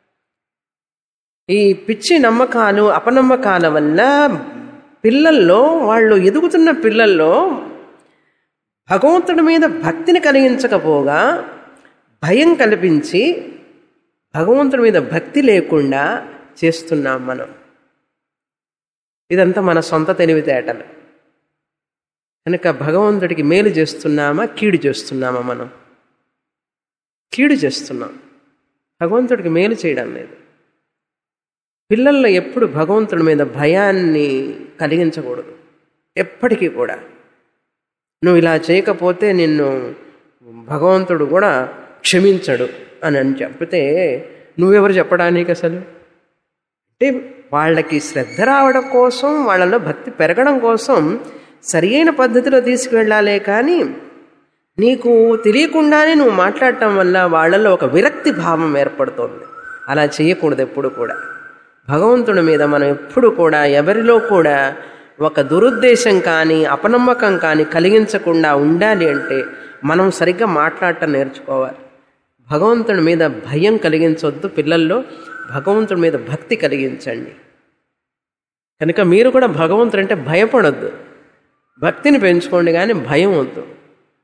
A: ఈ పిచ్చి నమ్మకాలు అపనమ్మకాల వల్ల పిల్లల్లో వాళ్ళు ఎదుగుతున్న పిల్లల్లో భగవంతుడి మీద భక్తిని కలిగించకపోగా భయం కల్పించి భగవంతుడి మీద భక్తి లేకుండా చేస్తున్నాం మనం ఇదంతా మన సొంత తెలివితేటలు కనుక భగవంతుడికి మేలు చేస్తున్నామా కీడు చేస్తున్నామా మనం కీడు చేస్తున్నాం భగవంతుడికి మేలు చేయడం లేదు పిల్లల్లో ఎప్పుడు భగవంతుడి మీద భయాన్ని కలిగించకూడదు ఎప్పటికీ కూడా నువ్వు ఇలా చేయకపోతే నిన్ను భగవంతుడు కూడా క్షమించడు అని అని చెప్తే నువ్వెవరు చెప్పడానికి అసలు అంటే వాళ్ళకి శ్రద్ధ రావడం కోసం వాళ్ళలో భక్తి పెరగడం కోసం సరియైన పద్ధతిలో తీసుకువెళ్ళాలే కానీ నీకు తెలియకుండానే నువ్వు మాట్లాడటం వల్ల వాళ్ళలో ఒక విరక్తి భావం ఏర్పడుతోంది అలా చేయకూడదు ఎప్పుడు కూడా భగవంతుడి మీద మనం ఎప్పుడు కూడా ఎవరిలో కూడా ఒక దురుద్దేశం కానీ అపనమ్మకం కానీ కలిగించకుండా ఉండాలి అంటే మనం సరిగ్గా మాట్లాడటం నేర్చుకోవాలి భగవంతుడి మీద భయం కలిగించవద్దు పిల్లల్లో భగవంతుడి మీద భక్తి కలిగించండి కనుక మీరు కూడా భగవంతుడు అంటే భయపడొద్దు భక్తిని పెంచుకోండి కానీ భయం వద్దు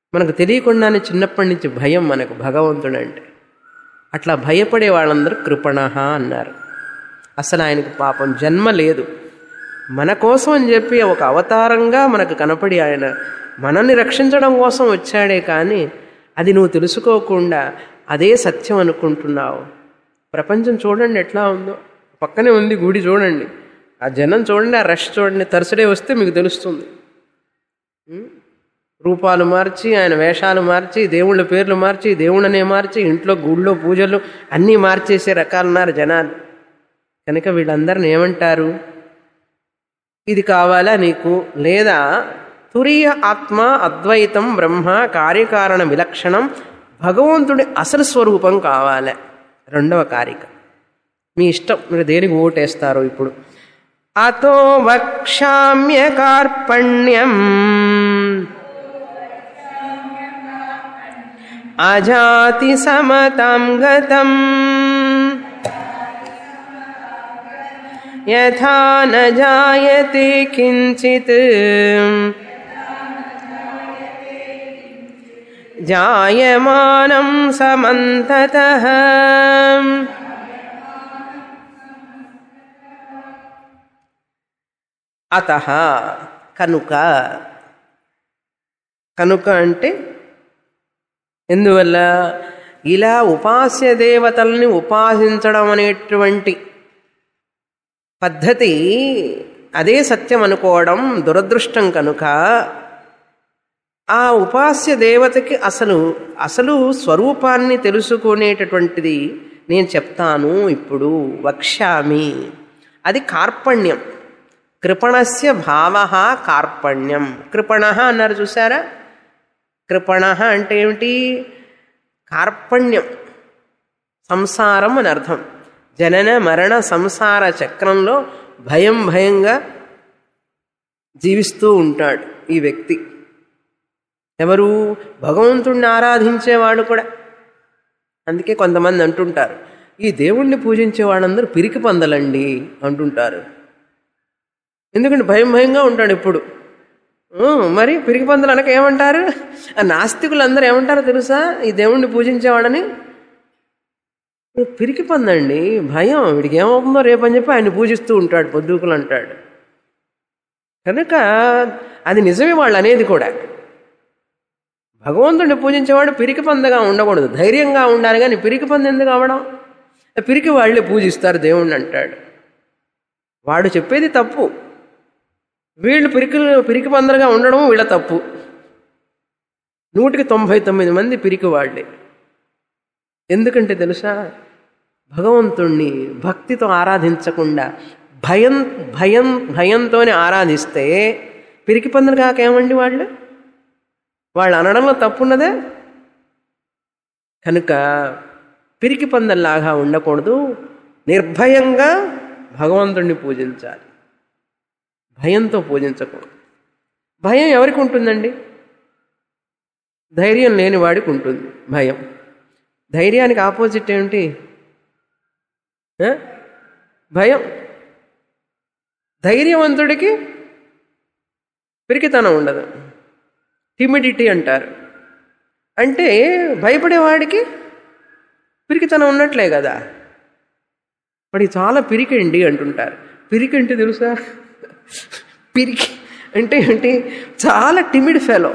A: మనకు తెలియకుండానే చిన్నప్పటి నుంచి భయం మనకు భగవంతుడు అంటే అట్లా భయపడే వాళ్ళందరూ కృపణ అన్నారు అసలు ఆయనకు పాపం జన్మ లేదు మన కోసం అని చెప్పి ఒక అవతారంగా మనకు కనపడి ఆయన మనల్ని రక్షించడం కోసం వచ్చాడే కానీ అది నువ్వు తెలుసుకోకుండా అదే సత్యం అనుకుంటున్నావు ప్రపంచం చూడండి ఎట్లా ఉందో పక్కనే ఉంది గుడి చూడండి ఆ జనం చూడండి ఆ రష్ చూడండి తరసడే వస్తే మీకు తెలుస్తుంది ఉం? రూపాలు మార్చి ఆయన వేషాలు మార్చి దేవుళ్ళ పేర్లు మార్చి దేవుళ్ళనే మార్చి ఇంట్లో గుళ్ళో పూజలు అన్నీ మార్చేసే రకాలున్నారు జనాలు కనుక వీళ్ళందరిని ఏమంటారు ఇది కావాలా నీకు లేదా తురీయ ఆత్మ అద్వైతం బ్రహ్మ కార్యకారణ విలక్షణం భగవంతుడి అసలు స్వరూపం కావాలి రెండవ కారిక మీ ఇష్టం మీరు దేనికి ఓటేస్తారు ఇప్పుడు అతో వక్ష్యామ్య కార్పణ్యం అజాతి సమతం గతం యథా న జాయతే కించిత్ జాయమానం సమంతతః అత కనుక కనుక అంటే ఎందువల్ల ఇలా ఉపాస్య దేవతల్ని ఉపాసించడం అనేటువంటి పద్ధతి అదే సత్యం అనుకోవడం దురదృష్టం కనుక ఆ ఉపాస్య దేవతకి అసలు అసలు స్వరూపాన్ని తెలుసుకునేటటువంటిది నేను చెప్తాను ఇప్పుడు వక్ష్యామి అది కార్పణ్యం కృపణస్య భావ కార్పణ్యం కృపణ అన్నారు చూసారా కృపణ అంటే ఏమిటి కార్పణ్యం సంసారం అని అర్థం జనన మరణ సంసార చక్రంలో భయం భయంగా జీవిస్తూ ఉంటాడు ఈ వ్యక్తి ఎవరు భగవంతుణ్ణి ఆరాధించేవాడు కూడా అందుకే కొంతమంది అంటుంటారు ఈ దేవుణ్ణి పూజించే వాళ్ళందరూ పిరికి పందలండి అంటుంటారు ఎందుకంటే భయం భయంగా ఉంటాడు ఎప్పుడు ఊ, మరి పిరికి పందలు అనక ఏమంటారు ఆ నాస్తికులు ఏమంటారో తెలుసా ఈ దేవుణ్ణి పూజించేవాడని పిరికి పందండి భయం వీడికి ఏమవుతుందో రేపని చెప్పి ఆయన పూజిస్తూ ఉంటాడు పొద్దుకులు అంటాడు కనుక అది నిజమే వాళ్ళు అనేది కూడా భగవంతుడిని పూజించేవాడు పిరికి పందగా ఉండకూడదు ధైర్యంగా ఉండాలి కానీ పిరికి పంద ఎందుకు అవడం పిరికి వాళ్ళే పూజిస్తారు దేవుణ్ణి అంటాడు వాడు చెప్పేది తప్పు వీళ్ళు పిరికి పిరికి పందలుగా ఉండడం వీళ్ళ తప్పు నూటికి తొంభై తొమ్మిది మంది పిరికి వాళ్ళే ఎందుకంటే తెలుసా భగవంతుణ్ణి భక్తితో ఆరాధించకుండా భయం భయం భయంతోనే ఆరాధిస్తే పిరికి పందలు కాకేమండి వాళ్ళు వాళ్ళు అనడంలో తప్పున్నదే కనుక పిరికి పందల్లాగా ఉండకూడదు నిర్భయంగా భగవంతుణ్ణి పూజించాలి భయంతో పూజించకూడదు భయం ఎవరికి ఉంటుందండి ధైర్యం లేని వాడికి ఉంటుంది భయం ధైర్యానికి ఆపోజిట్ ఏమిటి ఆ? భయం ధైర్యవంతుడికి పిరికితనం ఉండదు టిమిడిటీ అంటారు అంటే భయపడేవాడికి పిరికితనం ఉన్నట్లే కదా వాడి చాలా పిరికండి అంటుంటారు పిరికి అంటే తెలుసా పిరికి అంటే ఏంటి చాలా టిమిడ్ ఫెలో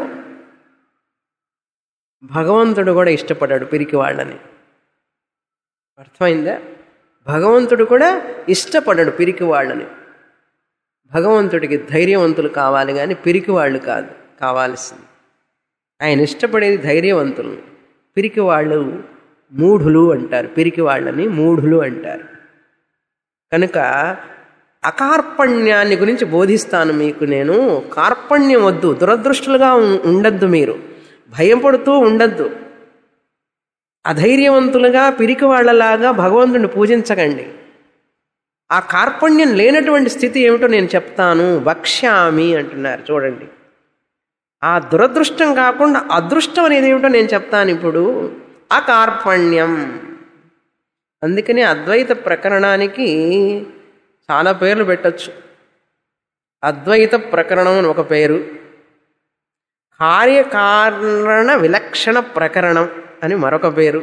A: భగవంతుడు కూడా ఇష్టపడ్డాడు పిరికి వాళ్ళని అర్థమైందా భగవంతుడు కూడా ఇష్టపడ్డాడు పిరికి వాళ్ళని భగవంతుడికి ధైర్యవంతులు కావాలి కానీ పిరికి వాళ్ళు కాదు కావాల్సింది ఆయన ఇష్టపడేది ధైర్యవంతులను పిరికి వాళ్ళు మూఢులు అంటారు పిరికి వాళ్ళని మూఢులు అంటారు కనుక అకార్పణ్యాన్ని గురించి బోధిస్తాను మీకు నేను కార్పణ్యం వద్దు దురదృష్టులుగా ఉం- ఉండద్దు మీరు భయపడుతూ ఉండద్దు అధైర్యవంతులుగా పిరికి వాళ్ళలాగా భగవంతుని పూజించకండి ఆ కార్పణ్యం లేనటువంటి స్థితి ఏమిటో నేను చెప్తాను వక్ష్యామి అంటున్నారు చూడండి ఆ దురదృష్టం కాకుండా అదృష్టం అనేది ఏమిటో నేను చెప్తాను ఇప్పుడు అకార్పణ్యం అందుకని అద్వైత ప్రకరణానికి చాలా పేర్లు పెట్టచ్చు అద్వైత ప్రకరణం అని ఒక పేరు కార్యకారణ విలక్షణ ప్రకరణం అని మరొక పేరు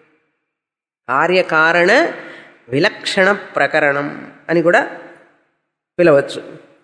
A: కార్యకారణ విలక్షణ ప్రకరణం అని కూడా పిలవచ్చు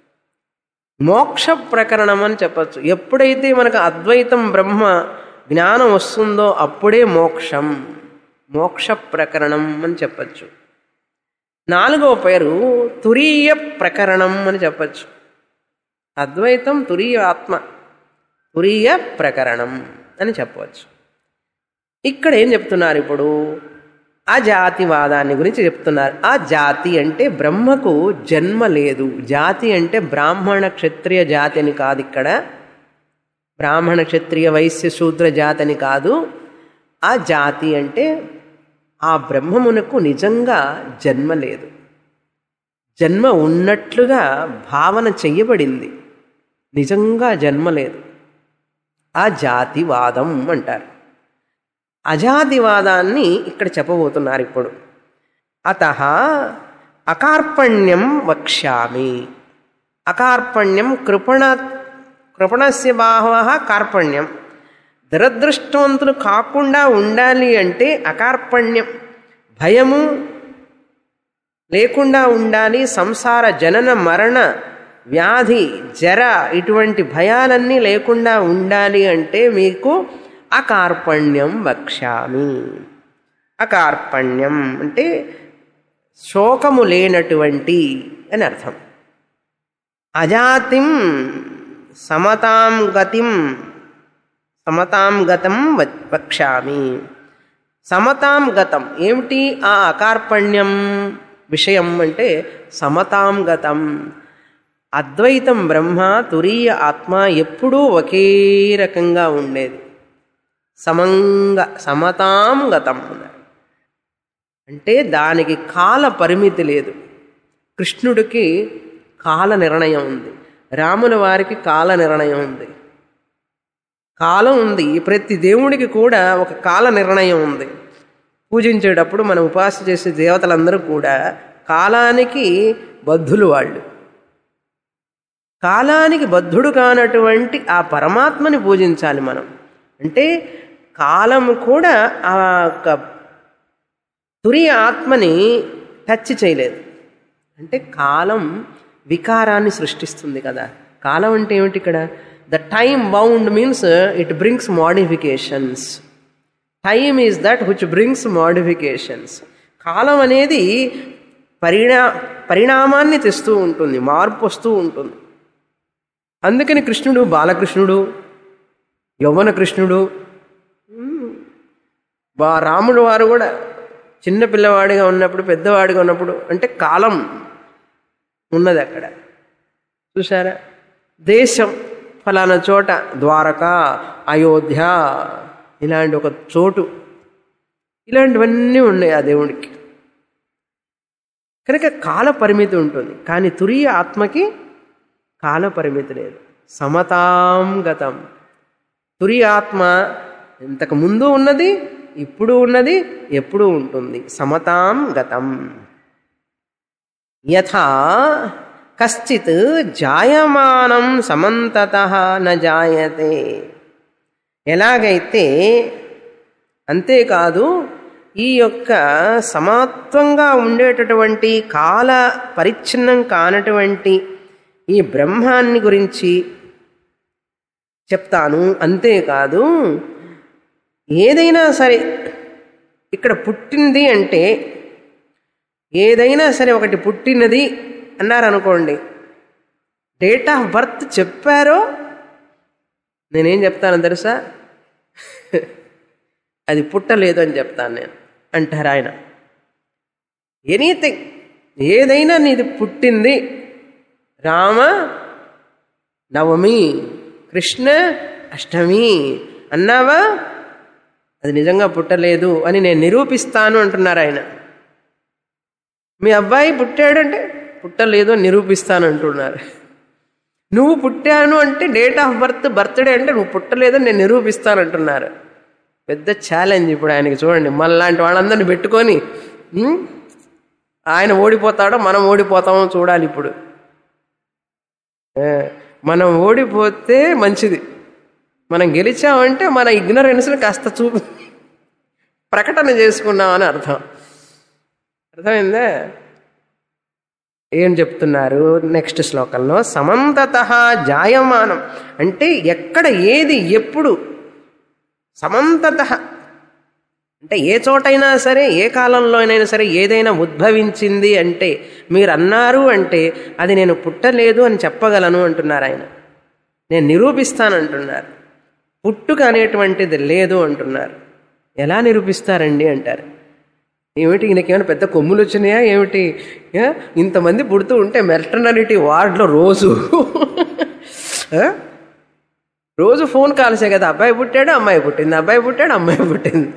A: మోక్ష ప్రకరణం అని చెప్పచ్చు ఎప్పుడైతే మనకు అద్వైతం బ్రహ్మ జ్ఞానం వస్తుందో అప్పుడే మోక్షం మోక్ష ప్రకరణం అని చెప్పచ్చు నాలుగవ పేరు తురీయ ప్రకరణం అని చెప్పచ్చు అద్వైతం తురీయ ఆత్మ తురీయ ప్రకరణం అని చెప్పవచ్చు ఇక్కడ ఏం చెప్తున్నారు ఇప్పుడు ఆ జాతివాదాన్ని గురించి చెప్తున్నారు ఆ జాతి అంటే బ్రహ్మకు జన్మ లేదు జాతి అంటే బ్రాహ్మణ క్షత్రియ జాతి అని కాదు ఇక్కడ బ్రాహ్మణ క్షత్రియ వైశ్య శూద్ర జాతి అని కాదు ఆ జాతి అంటే ఆ బ్రహ్మమునకు నిజంగా జన్మ లేదు జన్మ ఉన్నట్లుగా భావన చెయ్యబడింది నిజంగా జన్మ లేదు ఆ జాతివాదం అంటారు అజాతివాదాన్ని ఇక్కడ చెప్పబోతున్నారు ఇప్పుడు అత అకార్పణ్యం వక్ష్యామి అకార్పణ్యం కృపణ కృపణస్య బాహవ కార్పణ్యం దురదృష్టవంతులు కాకుండా ఉండాలి అంటే అకార్పణ్యం భయము లేకుండా ఉండాలి సంసార జనన మరణ వ్యాధి జర ఇటువంటి భయాలన్నీ లేకుండా ఉండాలి అంటే మీకు అకార్పణ్యం వక్ష్యామి అకార్పణ్యం అంటే శోకము లేనటువంటి అని అర్థం అజాతిం సమతాం గతిం సమతాం గతం వక్ష్యామి సమతాం గతం ఏమిటి ఆ అకార్పణ్యం విషయం అంటే సమతాం గతం అద్వైతం బ్రహ్మ తురీయ ఆత్మ ఎప్పుడూ ఒకే రకంగా ఉండేది సమంగ సమతాం గతం అన్నారు అంటే దానికి కాల పరిమితి లేదు కృష్ణుడికి కాల నిర్ణయం ఉంది రాముల వారికి కాల నిర్ణయం ఉంది కాలం ఉంది ప్రతి దేవుడికి కూడా ఒక కాల నిర్ణయం ఉంది పూజించేటప్పుడు మనం ఉపాసన చేసే దేవతలందరూ కూడా కాలానికి బద్ధులు వాళ్ళు కాలానికి బద్ధుడు కానటువంటి ఆ పరమాత్మని పూజించాలి మనం అంటే కాలము కూడా ఆ యొక్క తురియ ఆత్మని టచ్ చేయలేదు అంటే కాలం వికారాన్ని సృష్టిస్తుంది కదా కాలం అంటే ఏమిటి ఇక్కడ the time bound means it brings modifications time is that which brings modifications కాలం అనేది పరిణా పరిణామాన్ని తెస్తూ ఉంటుంది మార్పు వస్తూ ఉంటుంది అందుకని కృష్ణుడు బాలకృష్ణుడు యవ్వన కృష్ణుడు బా రాముడు వారు కూడా చిన్న పిల్లవాడిగా ఉన్నప్పుడు పెద్దవాడిగా ఉన్నప్పుడు అంటే కాలం ఉన్నది అక్కడ చూసారా దేశం ఫలానా చోట ద్వారక అయోధ్య ఇలాంటి ఒక చోటు ఇలాంటివన్నీ ఉన్నాయి ఆ దేవుడికి కనుక కాల పరిమితి ఉంటుంది కానీ తురియ ఆత్మకి కాల పరిమితి లేదు సమతాం గతం తురియ ఆత్మ ఇంతకు ముందు ఉన్నది ఇప్పుడు ఉన్నది ఎప్పుడు ఉంటుంది సమతాం గతం యథా కశ్చిత్ జాయమానం సమంతత న జాయతే ఎలాగైతే అంతేకాదు ఈ యొక్క సమాత్వంగా ఉండేటటువంటి కాల పరిచ్ఛిన్నం కానటువంటి ఈ బ్రహ్మాన్ని గురించి చెప్తాను అంతేకాదు ఏదైనా సరే ఇక్కడ పుట్టింది అంటే ఏదైనా సరే ఒకటి పుట్టినది అన్నారనుకోండి డేట్ ఆఫ్ బర్త్ చెప్పారో నేనేం చెప్తాను తెలుసా అది పుట్టలేదు అని చెప్తాను నేను అంటారు ఆయన ఎనీథింగ్ ఏదైనా నీది పుట్టింది రామ నవమి కృష్ణ అష్టమి అన్నావా అది నిజంగా పుట్టలేదు అని నేను నిరూపిస్తాను అంటున్నారు ఆయన మీ అబ్బాయి పుట్టాడంటే పుట్టలేదు అని నిరూపిస్తాను అంటున్నారు నువ్వు పుట్టాను అంటే డేట్ ఆఫ్ బర్త్ బర్త్డే అంటే నువ్వు పుట్టలేదని నేను నిరూపిస్తాను అంటున్నారు పెద్ద ఛాలెంజ్ ఇప్పుడు ఆయనకి చూడండి మనలాంటి వాళ్ళందరిని పెట్టుకొని ఉమ్, ఆయన ఓడిపోతాడో మనం ఓడిపోతామో చూడాలి ఇప్పుడు ఏ, మనం ఓడిపోతే మంచిది మనం గెలిచామంటే మన ఇగ్నరెన్స్ని కాస్త చూపు ప్రకటన చేసుకున్నామని అర్థం అర్థమైందా ఏం చెప్తున్నారు నెక్స్ట్ శ్లోకంలో సమంతత జాయమానం అంటే ఎక్కడ ఏది ఎప్పుడు సమంతత అంటే ఏ చోటైనా సరే ఏ కాలంలోనైనా సరే ఏదైనా ఉద్భవించింది అంటే మీరు అన్నారు అంటే అది నేను పుట్టలేదు అని చెప్పగలను అంటున్నారు ఆయన నేను నిరూపిస్తానంటున్నారు పుట్టుక అనేటువంటిది లేదు అంటున్నారు ఎలా నిరూపిస్తారండి అంటారు ఏమిటి ఈయనకేమైనా పెద్ద కొమ్ములు వచ్చినాయా ఏమిటి ఏ? ఇంతమంది పుడుతూ ఉంటే మెటర్నలిటీ వార్డులో రోజు ఆ? రోజు ఫోన్ కాల్సే కదా అబ్బాయి పుట్టాడు అమ్మాయి పుట్టింది అబ్బాయి పుట్టాడు అమ్మాయి పుట్టింది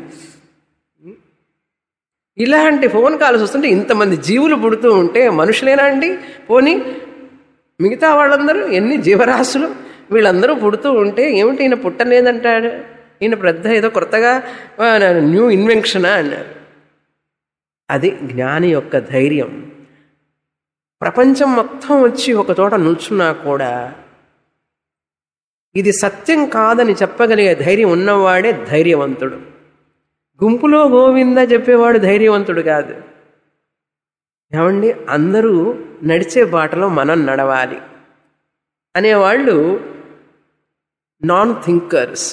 A: ఇలాంటి ఫోన్ కాల్స్ వస్తుంటే ఇంతమంది జీవులు పుడుతూ ఉంటే మనుషులేనా అండి పోనీ మిగతా వాళ్ళందరూ ఎన్ని జీవరాశులు వీళ్ళందరూ పుడుతూ ఉంటే ఏమిటి ఈయన పుట్టలేదంటాడు ఈయన పెద్ద ఏదో కొత్తగా న్యూ ఇన్వెన్షనా అన్నారు అది జ్ఞాని యొక్క ధైర్యం ప్రపంచం మొత్తం వచ్చి ఒక చోట నిల్చున్నా కూడా ఇది సత్యం కాదని చెప్పగలిగే ధైర్యం ఉన్నవాడే ధైర్యవంతుడు గుంపులో గోవింద చెప్పేవాడు ధైర్యవంతుడు కాదు ఏమండి అందరూ నడిచే బాటలో మనం నడవాలి అనేవాళ్ళు నాన్ థింకర్స్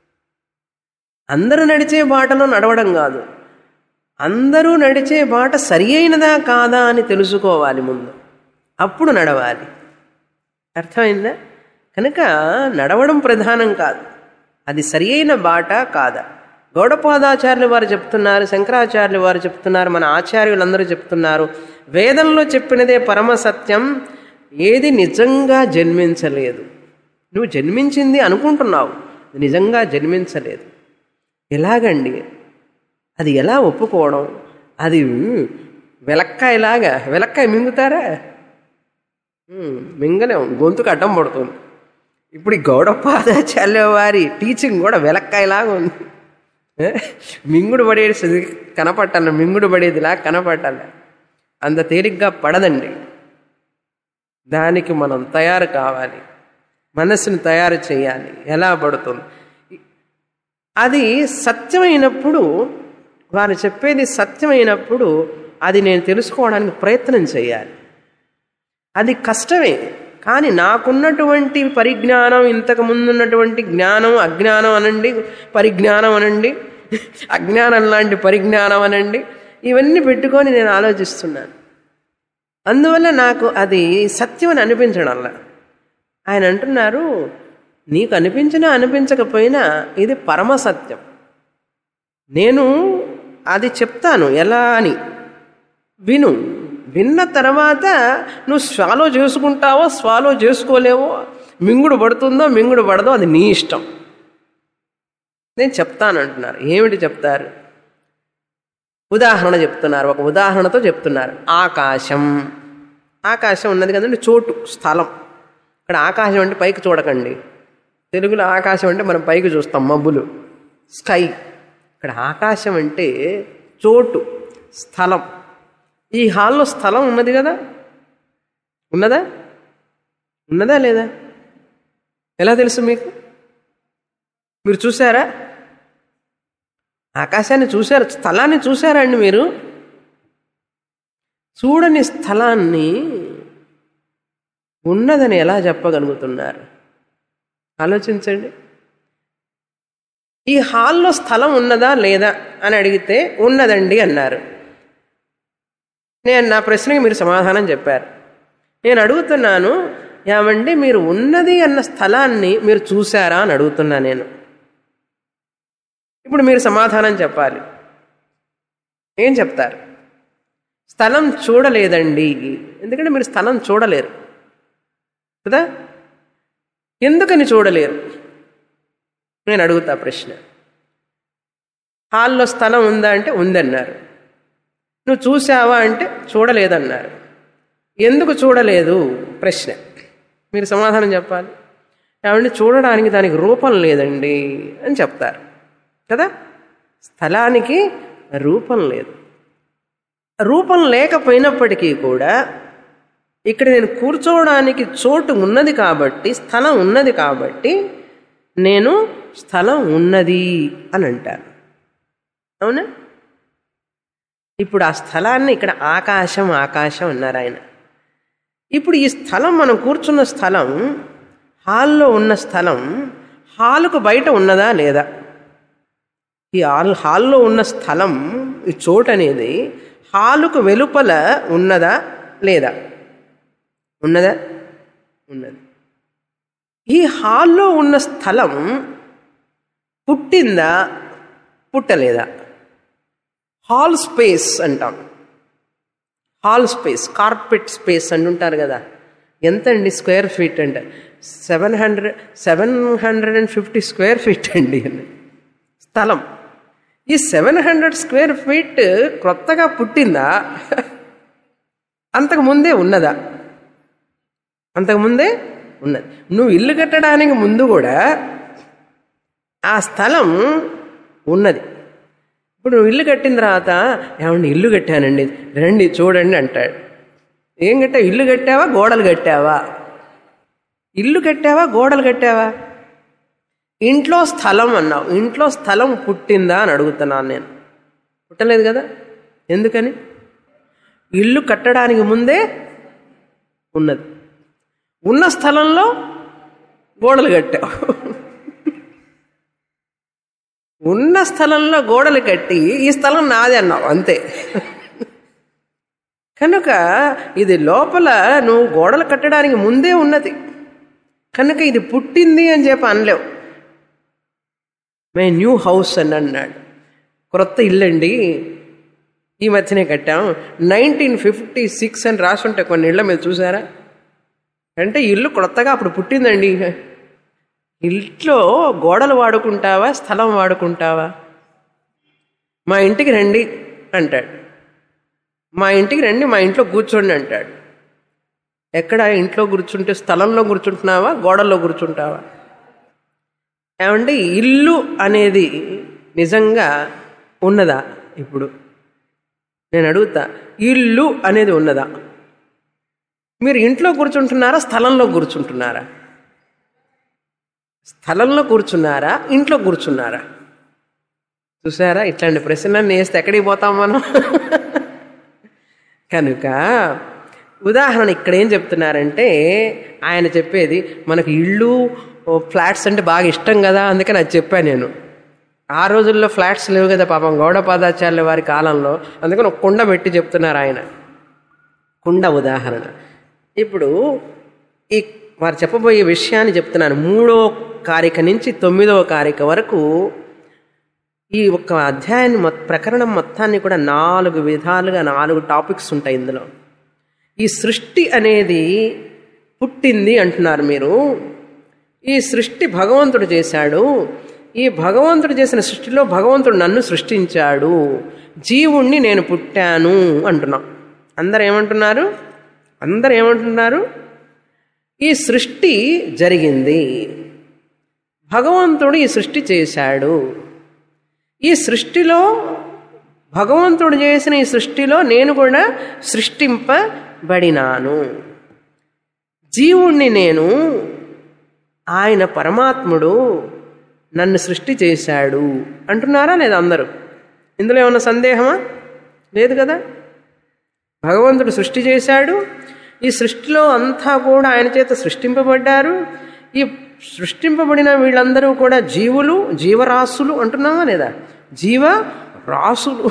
A: అందరూ నడిచే బాటలో నడవడం కాదు అందరూ నడిచే బాట సరి అయినదా కాదా అని తెలుసుకోవాలి ముందు అప్పుడు నడవాలి అర్థమైందా కనుక నడవడం ప్రధానం కాదు అది సరి అయిన బాట కాదా గౌడపాదాచార్యులు వారు చెప్తున్నారు శంకరాచార్యులు వారు చెప్తున్నారు మన ఆచార్యులందరూ చెప్తున్నారు వేదంలో చెప్పినదే పరమ సత్యం ఏది నిజంగా జన్మించలేదు నువ్వు జన్మించింది అనుకుంటున్నావు నిజంగా జన్మించలేదు ఎలాగండి అది ఎలా ఒప్పుకోవడం అది వెలక్కాయలాగా వెలక్కాయ మింగుతారా ఉమ్, మింగలేం గొంతుకు అడ్డం పడుతుంది ఇప్పుడు ఈ గౌడపాదాచార్య వారి టీచింగ్ కూడా వెలక్కాయలాగా ఉంది ఏ? మింగుడు పడేది కనపట్టాలి మింగుడు పడేదిలా కనపట్టాలి అంత తేలిగ్గా పడదండి దానికి మనం తయారు కావాలి మనస్సుని తయారు చేయాలి ఎలా పడుతుంది అది సత్యమైనప్పుడు వారు చెప్పేది సత్యమైనప్పుడు అది నేను తెలుసుకోవడానికి ప్రయత్నం చేయాలి అది కష్టమే కానీ నాకున్నటువంటి పరిజ్ఞానం ఇంతకు ముందున్నటువంటి జ్ఞానం అజ్ఞానం అనండి పరిజ్ఞానం అనండి అజ్ఞానం లాంటి పరిజ్ఞానం అనండి ఇవన్నీ పెట్టుకొని నేను ఆలోచిస్తున్నాను అందువల్ల నాకు అది సత్యం అని అనిపించడంలా ఆయన అంటున్నారు నీకు అనిపించినా అనిపించకపోయినా ఇది పరమ సత్యం నేను అది చెప్తాను ఎలా అని విను విన్న తర్వాత నువ్వు స్వాలో చేసుకుంటావో స్వాలో చేసుకోలేవో మింగుడు పడుతుందో మింగుడు పడదో అది నీ ఇష్టం నేను చెప్తాను అంటున్నారు ఏమిటి చెప్తారు ఉదాహరణ చెప్తున్నారు ఒక ఉదాహరణతో చెప్తున్నారు ఆకాశం ఆకాశం ఉన్నది కదండి చోటు స్థలం ఇక్కడ ఆకాశం అంటే పైకి చూడకండి తెలుగులో ఆకాశం అంటే మనం పైకి చూస్తాం మబ్బులు స్కై ఇక్కడ ఆకాశం అంటే చోటు స్థలం ఈ హాల్లో స్థలం ఉన్నది కదా ఉన్నదా ఉన్నదా లేదా ఎలా తెలుసు మీకు మీరు చూసారా ఆకాశాన్ని చూశారు స్థలాన్ని చూసారా అండి మీరు చూడని స్థలాన్ని ఉన్నదని ఎలా చెప్పగలుగుతున్నారు ఆలోచించండి ఈ హాల్లో స్థలం ఉన్నదా లేదా అని అడిగితే ఉన్నదండి అన్నారు నేను నా ప్రశ్నకి మీరు సమాధానం చెప్పారు నేను అడుగుతున్నాను ఏమండి మీరు ఉన్నది అన్న స్థలాన్ని మీరు చూసారా అని అడుగుతున్నా నేను ఇప్పుడు మీరు సమాధానం చెప్పాలి ఏం చెప్తారు స్థలం చూడలేదండి ఎందుకంటే మీరు స్థలం చూడలేరు కదా ఎందుకని చూడలేరు నేను అడుగుతా ప్రశ్న హాల్లో స్థలం ఉందా అంటే ఉందన్నారు నువ్వు చూసావా అంటే చూడలేదన్నారు ఎందుకు చూడలేదు ప్రశ్న మీరు సమాధానం చెప్పాలి ఏమంటే చూడడానికి దానికి రూపం లేదండి అని చెప్తారు కదా స్థలానికి రూపం లేదు రూపం లేకపోయినప్పటికీ కూడా ఇక్కడ నేను కూర్చోవడానికి చోటు ఉన్నది కాబట్టి స్థలం ఉన్నది కాబట్టి నేను స్థలం ఉన్నది అని అంటారు అవునా ఇప్పుడు ఆ స్థలాన్ని ఇక్కడ ఆకాశం ఆకాశం అన్నారు ఆయన ఇప్పుడు ఈ స్థలం మనం కూర్చున్న స్థలం హాల్లో ఉన్న స్థలం హాలుకు బయట ఉన్నదా లేదా ఈ హాల్ హాల్లో ఉన్న స్థలం ఈ చోటు అనేది హాలుకు వెలుపల ఉన్నదా లేదా ఉన్నదా ఉన్నది ఈ హాల్లో ఉన్న స్థలం పుట్టిందా పుట్టలేదా హాల్ స్పేస్ అంటాం హాల్ స్పేస్ కార్పెట్ స్పేస్ అంటుంటారు కదా ఎంత అండి స్క్వేర్ ఫీట్ అంటే seven hundred seven hundred and fifty square feet అండి స్థలం ఈ సెవెన్ హండ్రెడ్ స్క్వేర్ ఫీట్ కొత్తగా పుట్టిందా అంతకు ముందే ఉన్నదా అంతకుముందే ఉన్నది నువ్వు ఇల్లు కట్టడానికి ముందు కూడా ఆ స్థలం ఉన్నది ఇప్పుడు నువ్వు ఇల్లు కట్టిన తర్వాత ఏమండి ఇల్లు కట్టానండి రండి చూడండి అంటాడు ఏం కట్టావు ఇల్లు కట్టావా గోడలు కట్టావా ఇల్లు కట్టావా గోడలు కట్టావా ఇంట్లో స్థలం అన్నావు ఇంట్లో స్థలం పుట్టిందా అని అడుగుతున్నాను నేను పుట్టలేదు కదా ఎందుకని ఇల్లు కట్టడానికి ముందే ఉన్నది ఉన్న స్థలంలో గోడలు కట్టావు ఉన్న స్థలంలో గోడలు కట్టి ఈ స్థలం నాది అన్నావు అంతే కనుక ఇది లోపల నువ్వు గోడలు కట్టడానికి ముందే ఉన్నది కనుక ఇది పుట్టింది అని చెప్పి అనలేవు మే న్యూ హౌస్ అని అన్నాడు క్రొత్త ఇల్లండి ఈ మధ్యనే కట్టాం నైన్టీన్ ఫిఫ్టీ సిక్స్ అని రాసుంటే కొన్ని ఇళ్ళ మీద చూసారా అంటే ఇల్లు కొత్తగా అప్పుడు పుట్టిందండి ఇంట్లో గోడలు వాడుకుంటావా స్థలం వాడుకుంటావా మా ఇంటికి రండి అంటాడు మా ఇంటికి రండి మా ఇంట్లో కూర్చోండి అంటాడు ఎక్కడ ఇంట్లో కూర్చుంటే స్థలంలో కూర్చుంటున్నావా గోడల్లో కూర్చుంటావా ఏమంటే ఇల్లు అనేది నిజంగా ఉన్నదా ఇప్పుడు నేను అడుగుతా ఇల్లు అనేది ఉన్నదా మీరు ఇంట్లో కూర్చుంటున్నారా స్థలంలో కూర్చుంటున్నారా స్థలంలో కూర్చున్నారా ఇంట్లో కూర్చున్నారా చూసారా ఇట్లాంటి ప్రశ్నలన్నీ వేస్తే ఎక్కడికి పోతాం మనం కనుక ఉదాహరణ ఇక్కడ ఏం చెప్తున్నారంటే ఆయన చెప్పేది మనకు ఇళ్ళు ఫ్లాట్స్ అంటే బాగా ఇష్టం కదా అందుకని అది చెప్పాను నేను ఆ రోజుల్లో ఫ్లాట్స్ లేవు కదా పాపం గౌడపాదాచార్యుల వారి కాలంలో అందుకని ఒక కుండ పెట్టి చెప్తున్నారు ఆయన కుండ ఉదాహరణ ఇప్పుడు ఈ వారు చెప్పబోయే విషయాన్ని చెప్తున్నాను మూడో కారిక నుంచి తొమ్మిదవ కారిక వరకు ఈ ఒక్క అధ్యాయాన్ని మొ- ప్రకరణం మొత్తాన్ని కూడా నాలుగు విధాలుగా నాలుగు టాపిక్స్ ఉంటాయి ఇందులో ఈ సృష్టి అనేది పుట్టింది అంటున్నారు మీరు ఈ సృష్టి భగవంతుడు చేశాడు ఈ భగవంతుడు చేసిన సృష్టిలో భగవంతుడు నన్ను సృష్టించాడు జీవుణ్ణి నేను పుట్టాను అంటున్నాం అందరు ఏమంటున్నారు అందరు ఏమంటున్నారు ఈ సృష్టి జరిగింది భగవంతుడు ఈ సృష్టి చేశాడు ఈ సృష్టిలో భగవంతుడు చేసిన ఈ సృష్టిలో నేను కూడా సృష్టింపబడినాను జీవుణ్ణి నేను ఆయన పరమాత్ముడు నన్ను సృష్టి చేశాడు అంటున్నారా లేదా అందరూ ఇందులో ఏమన్నా సందేహమా లేదు కదా భగవంతుడు సృష్టి చేశాడు ఈ సృష్టిలో అంతా కూడా ఆయన చేత సృష్టింపబడ్డారు ఈ సృష్టింపబడిన వీళ్ళందరూ కూడా జీవులు జీవరాశులు అంటున్నావా లేదా జీవ రాసులు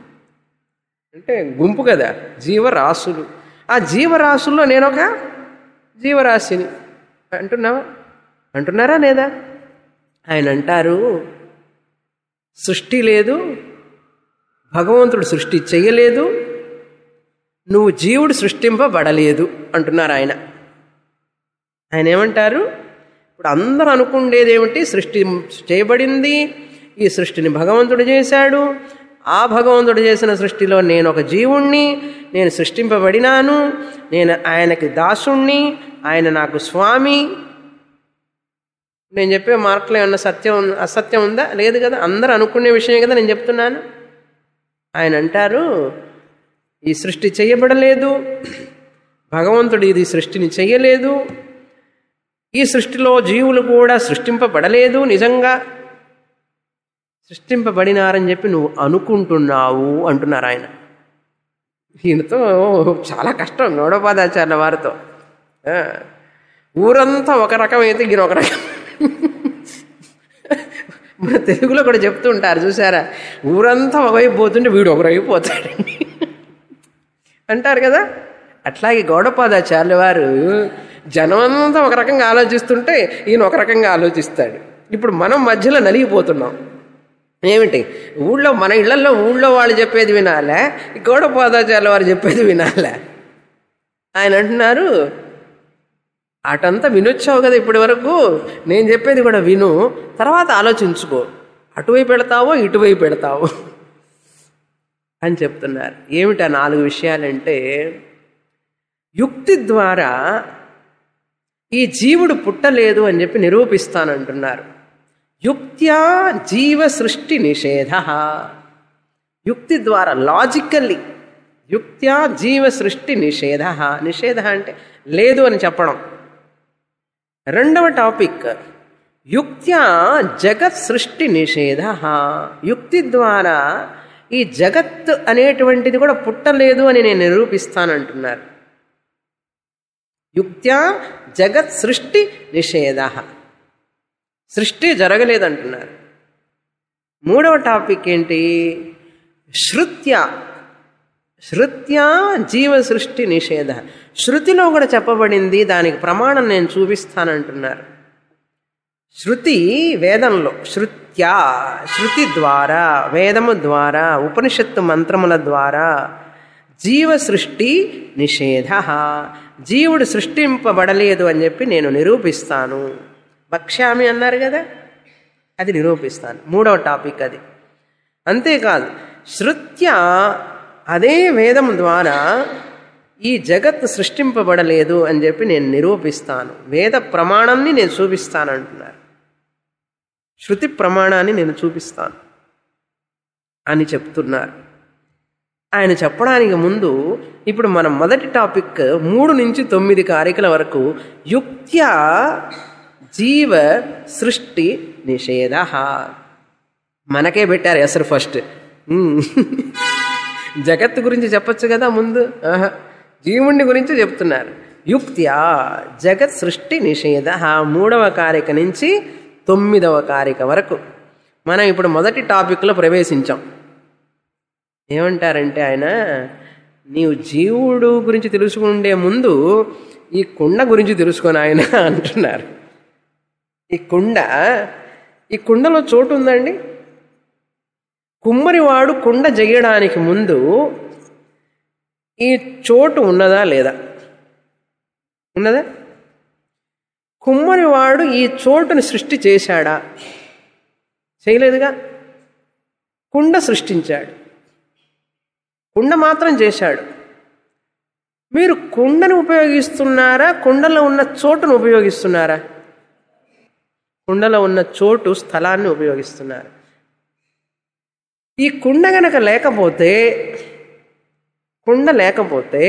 A: అంటే గుంపు కదా జీవరాశులు ఆ జీవరాశుల్లో నేనొక జీవరాశిని అంటున్నావా అంటున్నారా లేదా ఆయన అంటారు సృష్టి లేదు భగవంతుడు సృష్టి చేయలేదు నువ్వు జీవుడు సృష్టింపబడలేదు అంటున్నారు ఆయన ఆయన ఏమంటారు ఇప్పుడు అందరూ అనుకుండేది ఏమిటి సృష్టి చేయబడింది ఈ సృష్టిని భగవంతుడు చేశాడు ఆ భగవంతుడు చేసిన సృష్టిలో నేను ఒక జీవుణ్ణి నేను సృష్టింపబడినాను నేను ఆయనకి దాసుణ్ణి ఆయన నాకు స్వామి నేను చెప్పే మార్కులో ఏమన్నా సత్యం ఉం- అసత్యం ఉందా లేదు కదా అందరూ అనుకునే విషయమే కదా నేను చెప్తున్నాను ఆయన అంటారు ఈ సృష్టి చేయబడలేదు భగవంతుడు ఇది సృష్టిని చేయలేదు ఈ సృష్టిలో జీవులు కూడా సృష్టింపబడలేదు నిజంగా సృష్టింపబడినారని చెప్పి నువ్వు అనుకుంటున్నావు అంటున్నారు ఆయన ఈయనతో చాలా కష్టం గౌడపాదాచార్య వారితో ఆ, ఊరంతా ఒక రకం అయితే ఈయన ఒక రకం మన తెలుగులో కూడా చెప్తూ ఉంటారు చూసారా ఊరంతా ఒకవైపు పోతుంటే వీడు ఒకవైపు పోతాడండి అంటారు కదా అట్లాగే గౌడపాదాచార్యుల వారు జనమంతా ఒక రకంగా ఆలోచిస్తుంటే ఈయన ఒక రకంగా ఆలోచిస్తాడు ఇప్పుడు మనం మధ్యలో నలిగిపోతున్నాం ఏమిటి ఊళ్ళో మన ఇళ్లలో ఊళ్ళో వాళ్ళు చెప్పేది వినాలే ఈ గౌడపాదాచార్యుల వారు చెప్పేది వినాలే ఆయన అంటున్నారు అటంతా వినొచ్చావు కదా ఇప్పటి వరకు నేను చెప్పేది కూడా విను తర్వాత ఆలోచించుకో అటువైపు పెడతావో ఇటువైపు పెడతావో అని చెప్తున్నారు ఏమిటా నాలుగు విషయాలంటే యుక్తి ద్వారా ఈ జీవుడు పుట్టలేదు అని చెప్పి నిరూపిస్తానంటున్నారు యుక్త్యా జీవ సృష్టి నిషేధ యుక్తి ద్వారా లాజికల్లీ యుక్త్యా జీవ సృష్టి నిషేధ నిషేధ అంటే లేదు అని చెప్పడం రెండవ టాపిక్ యుక్త్యా జగత్ సృష్టి నిషేధ యుక్తి ద్వారా ఈ జగత్ అనేటువంటిది కూడా పుట్టలేదు అని నేను నిరూపిస్తానంటున్నారు యుక్త్యా జగత్ సృష్టి నిషేధ సృష్టి జరగలేదంటున్నారు మూడవ టాపిక్ ఏంటి శృత్య శృత్యా జీవ సృష్టి నిషేధ శృతిలో కూడా చెప్పబడింది దానికి ప్రమాణం నేను చూపిస్తానంటున్నారు శృతి వేదంలో శృత్యా శృతి ద్వారా వేదము ద్వారా ఉపనిషత్తు మంత్రముల ద్వారా జీవ సృష్టి నిషేధ జీవుడు సృష్టింపబడలేదు అని చెప్పి నేను నిరూపిస్తాను భక్ష్యామి అన్నారు కదా అది నిరూపిస్తాను మూడవ టాపిక్ అది అంతేకాదు శృత్య అదే వేదం ద్వారా ఈ జగత్ సృష్టింపబడలేదు అని చెప్పి నేను నిరూపిస్తాను వేద ప్రమాణాన్ని నేను చూపిస్తాను అంటున్నారు శృతి ప్రమాణాన్ని నేను చూపిస్తాను అని చెప్తున్నారు ఆయన చెప్పడానికి ముందు ఇప్పుడు మన మొదటి టాపిక్ మూడు నుంచి తొమ్మిది కారికల వరకు యుక్త్యా జీవ సృష్టి నిషేధ మనకే పెట్టారు ఎసరు ఫస్ట్ జగత్తు గురించి చెప్పొచ్చు కదా ముందు ఆహా. జీవుణ్ణి గురించి చెప్తున్నారు యుక్త్యా జగత్ సృష్టి నిషేధ మూడవ కారిక నుంచి తొమ్మిదవ కారిక వరకు మనం ఇప్పుడు మొదటి టాపిక్లో ప్రవేశించాం ఏమంటారంటే ఆయన నీవు జీవుడు గురించి తెలుసుకుండే ముందు ఈ కుండ గురించి తెలుసుకొని ఆయన అంటున్నారు ఈ కుండ ఈ కుండలో చోటు ఉందండి కుమ్మరివాడు కుండ జయ్యడానికి ముందు ఈ చోటు ఉన్నదా లేదా ఉన్నదా కుమ్మరివాడు ఈ చోటుని సృష్టి చేశాడా చేయలేదుగా కుండ సృష్టించాడు కుండ మాత్రం చేశాడు మీరు కుండను ఉపయోగిస్తున్నారా కుండలో ఉన్న చోటును ఉపయోగిస్తున్నారా కుండలో ఉన్న చోటు స్థలాన్ని ఉపయోగిస్తున్నారు ఈ కుండ గనక లేకపోతే కుండ లేకపోతే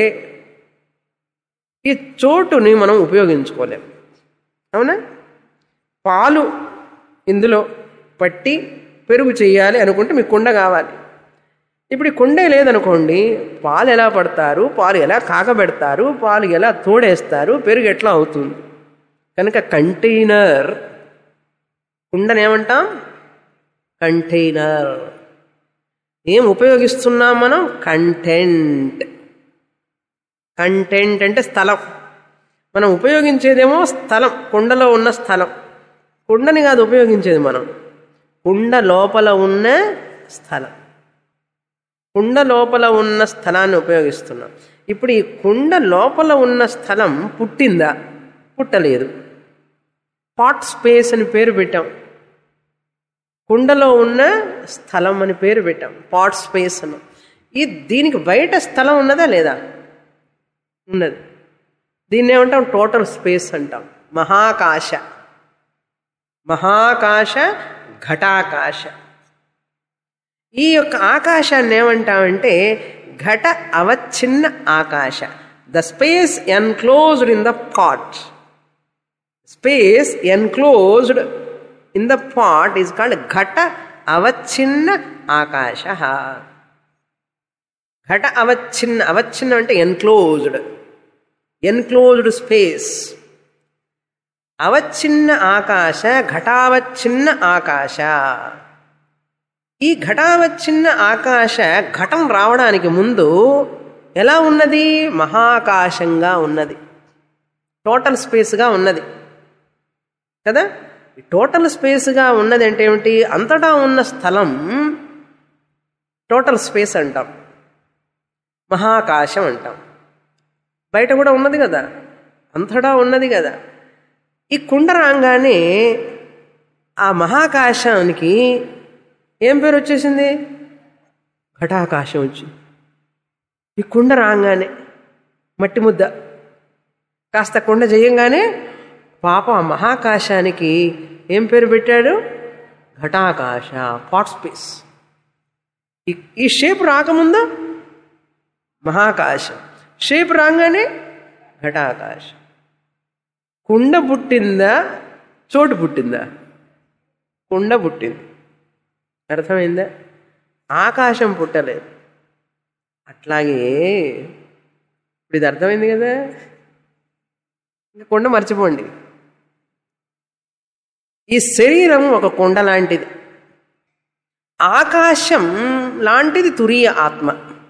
A: ఈ చోటుని మనం ఉపయోగించుకోలేం అవునా పాలు ఇందులో పట్టి పెరుగు చేయాలి అనుకుంటే మీకు కుండ కావాలి ఇప్పుడు ఈ కుండే లేదనుకోండి పాలు ఎలా పడతారు పాలు ఎలా కాకబెడతారు పాలు ఎలా తోడేస్తారు పెరుగు ఎట్లా అవుతుంది కనుక కంటైనర్ కుండని ఏమంటాం కంటైనర్ ఏం ఉపయోగిస్తున్నాం మనం కంటెంట్ కంటెంట్ అంటే స్థలం మనం ఉపయోగించేదేమో స్థలం కుండలో ఉన్న స్థలం కుండని కాదు ఉపయోగించేది మనం కుండ లోపల ఉన్న స్థలం కుండ లోపల ఉన్న స్థలాన్ని ఉపయోగిస్తున్నాం ఇప్పుడు ఈ కుండ లోపల ఉన్న స్థలం పుట్టిందా పుట్టలేదు పాట్ స్పేస్ అని పేరు పెట్టాం కుండలో ఉన్న స్థలం అని పేరు పెట్టాం పాట్ స్పేస్ అని ఈ దీనికి బయట స్థలం ఉన్నదా లేదా ఉన్నది దీన్ని ఏమంటాం టోటల్ స్పేస్ అంటాం మహాకాశ మహాకాశ ఘటాకాశ ఈ యొక్క ఆకాశాన్ని ఏమంటామంటే ఘట అవచ్ఛిన్న ఆకాశ the space enclosed in the pot space enclosed in the pot is called ఘట అవచ్ఛిన్న ఆకాశ ఘట అవచ్ఛిన్న అవచ్ఛిన్న అంటే ఎన్క్లోజ్డ్ ఎన్క్లోజ్డ్ స్పేస్ అవచ్ఛిన్న ఆకాశ ఘటావచ్ఛిన్న ఆకాశ ఈ ఘటావచ్ఛిన్న ఆకాశ ఘటం రావడానికి ముందు ఎలా ఉన్నది మహాకాశంగా ఉన్నది టోటల్ స్పేస్గా ఉన్నది కదా ఈ టోటల్ స్పేస్గా ఉన్నది అంటే ఏమిటి అంతటా ఉన్న స్థలం టోటల్ స్పేస్ అంటాం మహాకాశం అంటాం బయట కూడా ఉన్నది కదా అంతటా ఉన్నది కదా ఈ కుండ రాగానే ఆ మహాకాశానికి ఏం పేరు వచ్చేసింది ఘటాకాశం వచ్చింది ఈ కుండ రాగానే మట్టి ముద్ద కాస్త కుండ చేయంగానే పాప ఆ మహాకాశానికి ఏం పేరు పెట్టాడు ఘటాకాశ పాట్ స్పేస్ ఈ- ఈ షేప్ రాకముందా మహాకాశం షేప్ రాగానే ఘటాకాశం కుండ పుట్టిందా చోటు పుట్టిందా కుండ పుట్టింది అర్థమైందా ఆకాశం పుట్టలేదు అట్లాగే ఇప్పుడు ఇది అర్థమైంది కదా ఇంకా కొండ మర్చిపోండి ఈ శరీరం ఒక కొండ లాంటిది ఆకాశం లాంటిది తురీయ ఆత్మ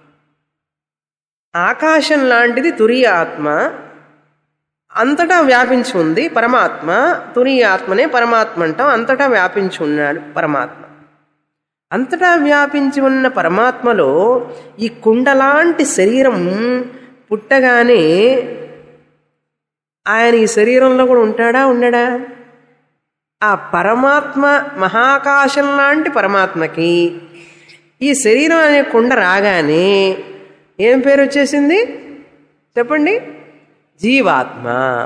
A: ఆకాశం లాంటిది తురీయ ఆత్మ అంతటా వ్యాపించి ఉంది పరమాత్మ తురీయ ఆత్మనే పరమాత్మ అంటాం అంతటా వ్యాపించి ఉన్నాడు పరమాత్మ అంతటా వ్యాపించి ఉన్న పరమాత్మలో ఈ కుండలాంటి శరీరం పుట్టగానే ఆయన ఈ శరీరంలో కూడా ఉంటాడా ఉండడా ఆ పరమాత్మ మహాకాశం లాంటి పరమాత్మకి ఈ శరీరం అనే కుండ రాగానే ఏం పేరు వచ్చేసింది చెప్పండి జీవాత్మ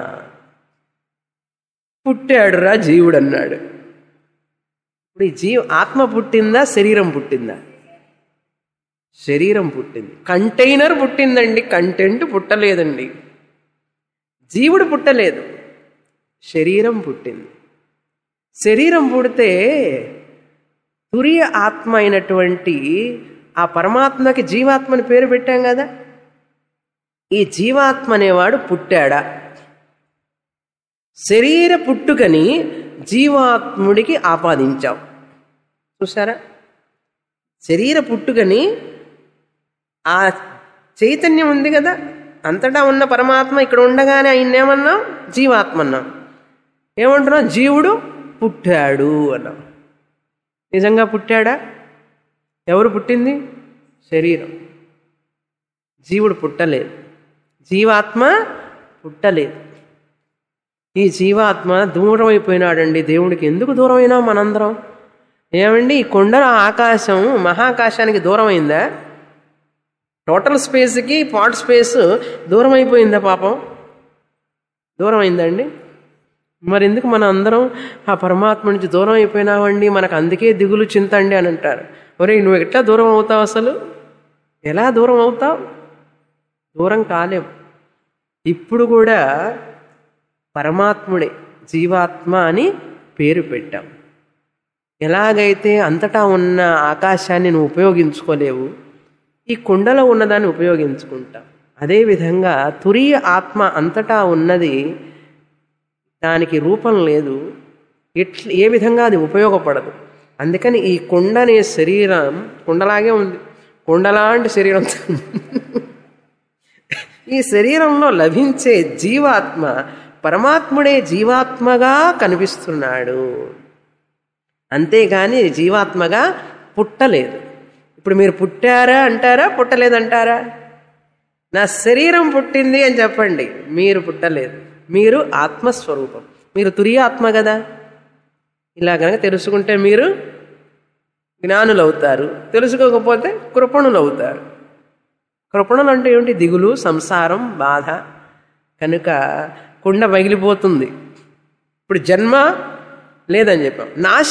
A: పుట్టాడురా జీవుడు అన్నాడు ఇప్పుడు ఈ జీవ ఆత్మ పుట్టిందా శరీరం పుట్టిందా శరీరం పుట్టింది కంటైనర్ పుట్టిందండి కంటెంట్ పుట్టలేదండి జీవుడు పుట్టలేదు శరీరం పుట్టింది శరీరం పుడితే తురియ ఆత్మ అయినటువంటి ఆ పరమాత్మకి జీవాత్మని పేరు పెట్టాం కదా ఈ జీవాత్మ అనేవాడు పుట్టాడా శరీర పుట్టుకని జీవాత్ముడికి ఆపాదించాం చూసారా శరీర పుట్టుకని ఆ చైతన్యం ఉంది కదా అంతటా ఉన్న పరమాత్మ ఇక్కడ ఉండగానే ఆయన ఏమన్నాం జీవాత్మ అన్నాం ఏమంటున్నాం జీవుడు పుట్టాడు అన్నాం నిజంగా పుట్టాడా ఎవరు పుట్టింది శరీరం జీవుడు పుట్టలేదు జీవాత్మ పుట్టలేదు ఈ జీవాత్మ దూరం అయిపోయినాడండి దేవుడికి ఎందుకు దూరం అయినా మనందరం ఏమండి ఈ కొండల ఆకాశం మహాకాశానికి దూరం అయిందా టోటల్ స్పేస్కి పాట్ స్పేస్ దూరం అయిపోయిందా పాపం దూరం అయిందండి మరి ఎందుకు మన అందరం ఆ పరమాత్మ నుంచి దూరం అయిపోయినావండి మనకు అందుకే దిగులు చింతండి అని అంటారు ఒరే నువ్వు ఎట్లా దూరం అవుతావు అసలు ఎలా దూరం అవుతావు దూరం కాలేం ఇప్పుడు కూడా పరమాత్ముడే జీవాత్మ అని పేరు పెట్టాం ఎలాగైతే అంతటా ఉన్న ఆకాశాన్ని నువ్వు ఉపయోగించుకోలేవు ఈ కుండలో ఉన్నదాన్ని ఉపయోగించుకుంటాం అదేవిధంగా తురియ ఆత్మ అంతటా ఉన్నది దానికి రూపం లేదు ఎట్ల ఏ విధంగా అది ఉపయోగపడదు అందుకని ఈ కుండ అనే శరీరం కుండలాగే ఉంది కుండలాంటి శరీరం ఈ శరీరంలో లభించే జీవాత్మ పరమాత్ముడే జీవాత్మగా కనిపిస్తున్నాడు అంతేగాని జీవాత్మగా పుట్టలేదు ఇప్పుడు మీరు పుట్టారా అంటారా పుట్టలేదంటారా నా శరీరం పుట్టింది అని చెప్పండి మీరు పుట్టలేదు మీరు ఆత్మస్వరూపం మీరు తురియ ఆత్మ కదా ఇలా కనుక తెలుసుకుంటే మీరు జ్ఞానులు అవుతారు తెలుసుకోకపోతే కృపణులు అవుతారు కృపణులు అంటే ఏమిటి దిగులు సంసారం బాధ కనుక కుండ పగిలిపోతుంది ఇప్పుడు జన్మ లేదని చెప్పాం నాశ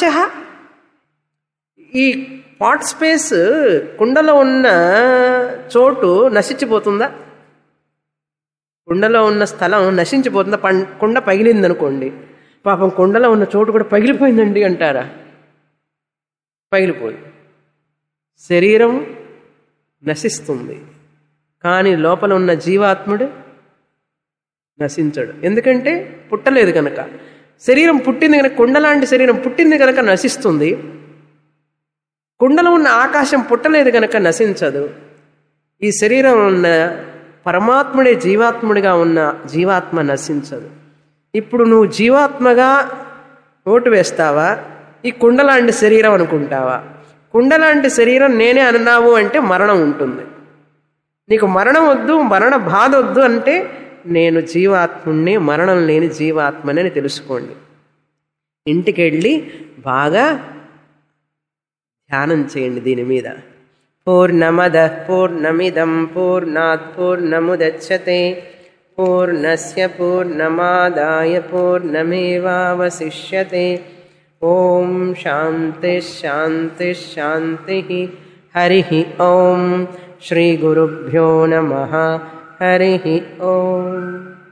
A: ఈ పాట్ స్పేస్ కుండలో ఉన్న చోటు నశించిపోతుందా కుండలో ఉన్న స్థలం నశించిపోతుందా పం కుండ పగిలిందనుకోండి పాపం కొండలో ఉన్న చోటు కూడా పగిలిపోయిందండి అంటారా పగిలిపోయింది శరీరం నశిస్తుంది కానీ లోపల ఉన్న జీవాత్ముడు నశించడు ఎందుకంటే పుట్టలేదు కనుక శరీరం పుట్టింది కనుక కుండలాంటి శరీరం పుట్టింది కనుక నశిస్తుంది కుండలో ఉన్న ఆకాశం పుట్టలేదు కనుక నశించదు ఈ శరీరం ఉన్న పరమాత్ముడే జీవాత్ముడిగా ఉన్న జీవాత్మ నశించదు ఇప్పుడు నువ్వు జీవాత్మగా ఓటు వేస్తావా ఈ కుండలాంటి శరీరం అనుకుంటావా కుండలాంటి శరీరం నేనే అన్నావు అంటే మరణం ఉంటుంది నీకు మరణం వద్దు మరణ బాధ వద్దు అంటే నేను జీవాత్ముణ్ణి మరణం లేని జీవాత్మని అని తెలుసుకోండి ఇంటికి వెళ్ళి బాగా ధ్యానం చేయండి దీని మీద పూర్ణమద పూర్ణమిదం పూర్ణాత్ పూర్ణముదచ్చతే పూర్ణస్య పూర్ణమాదాయ పూర్ణమేవావశిష్యతే ఓం శాంతి శాంతి శాంతి హరి ఓం శ్రీ గురుభ్యో నమ హరి ఓం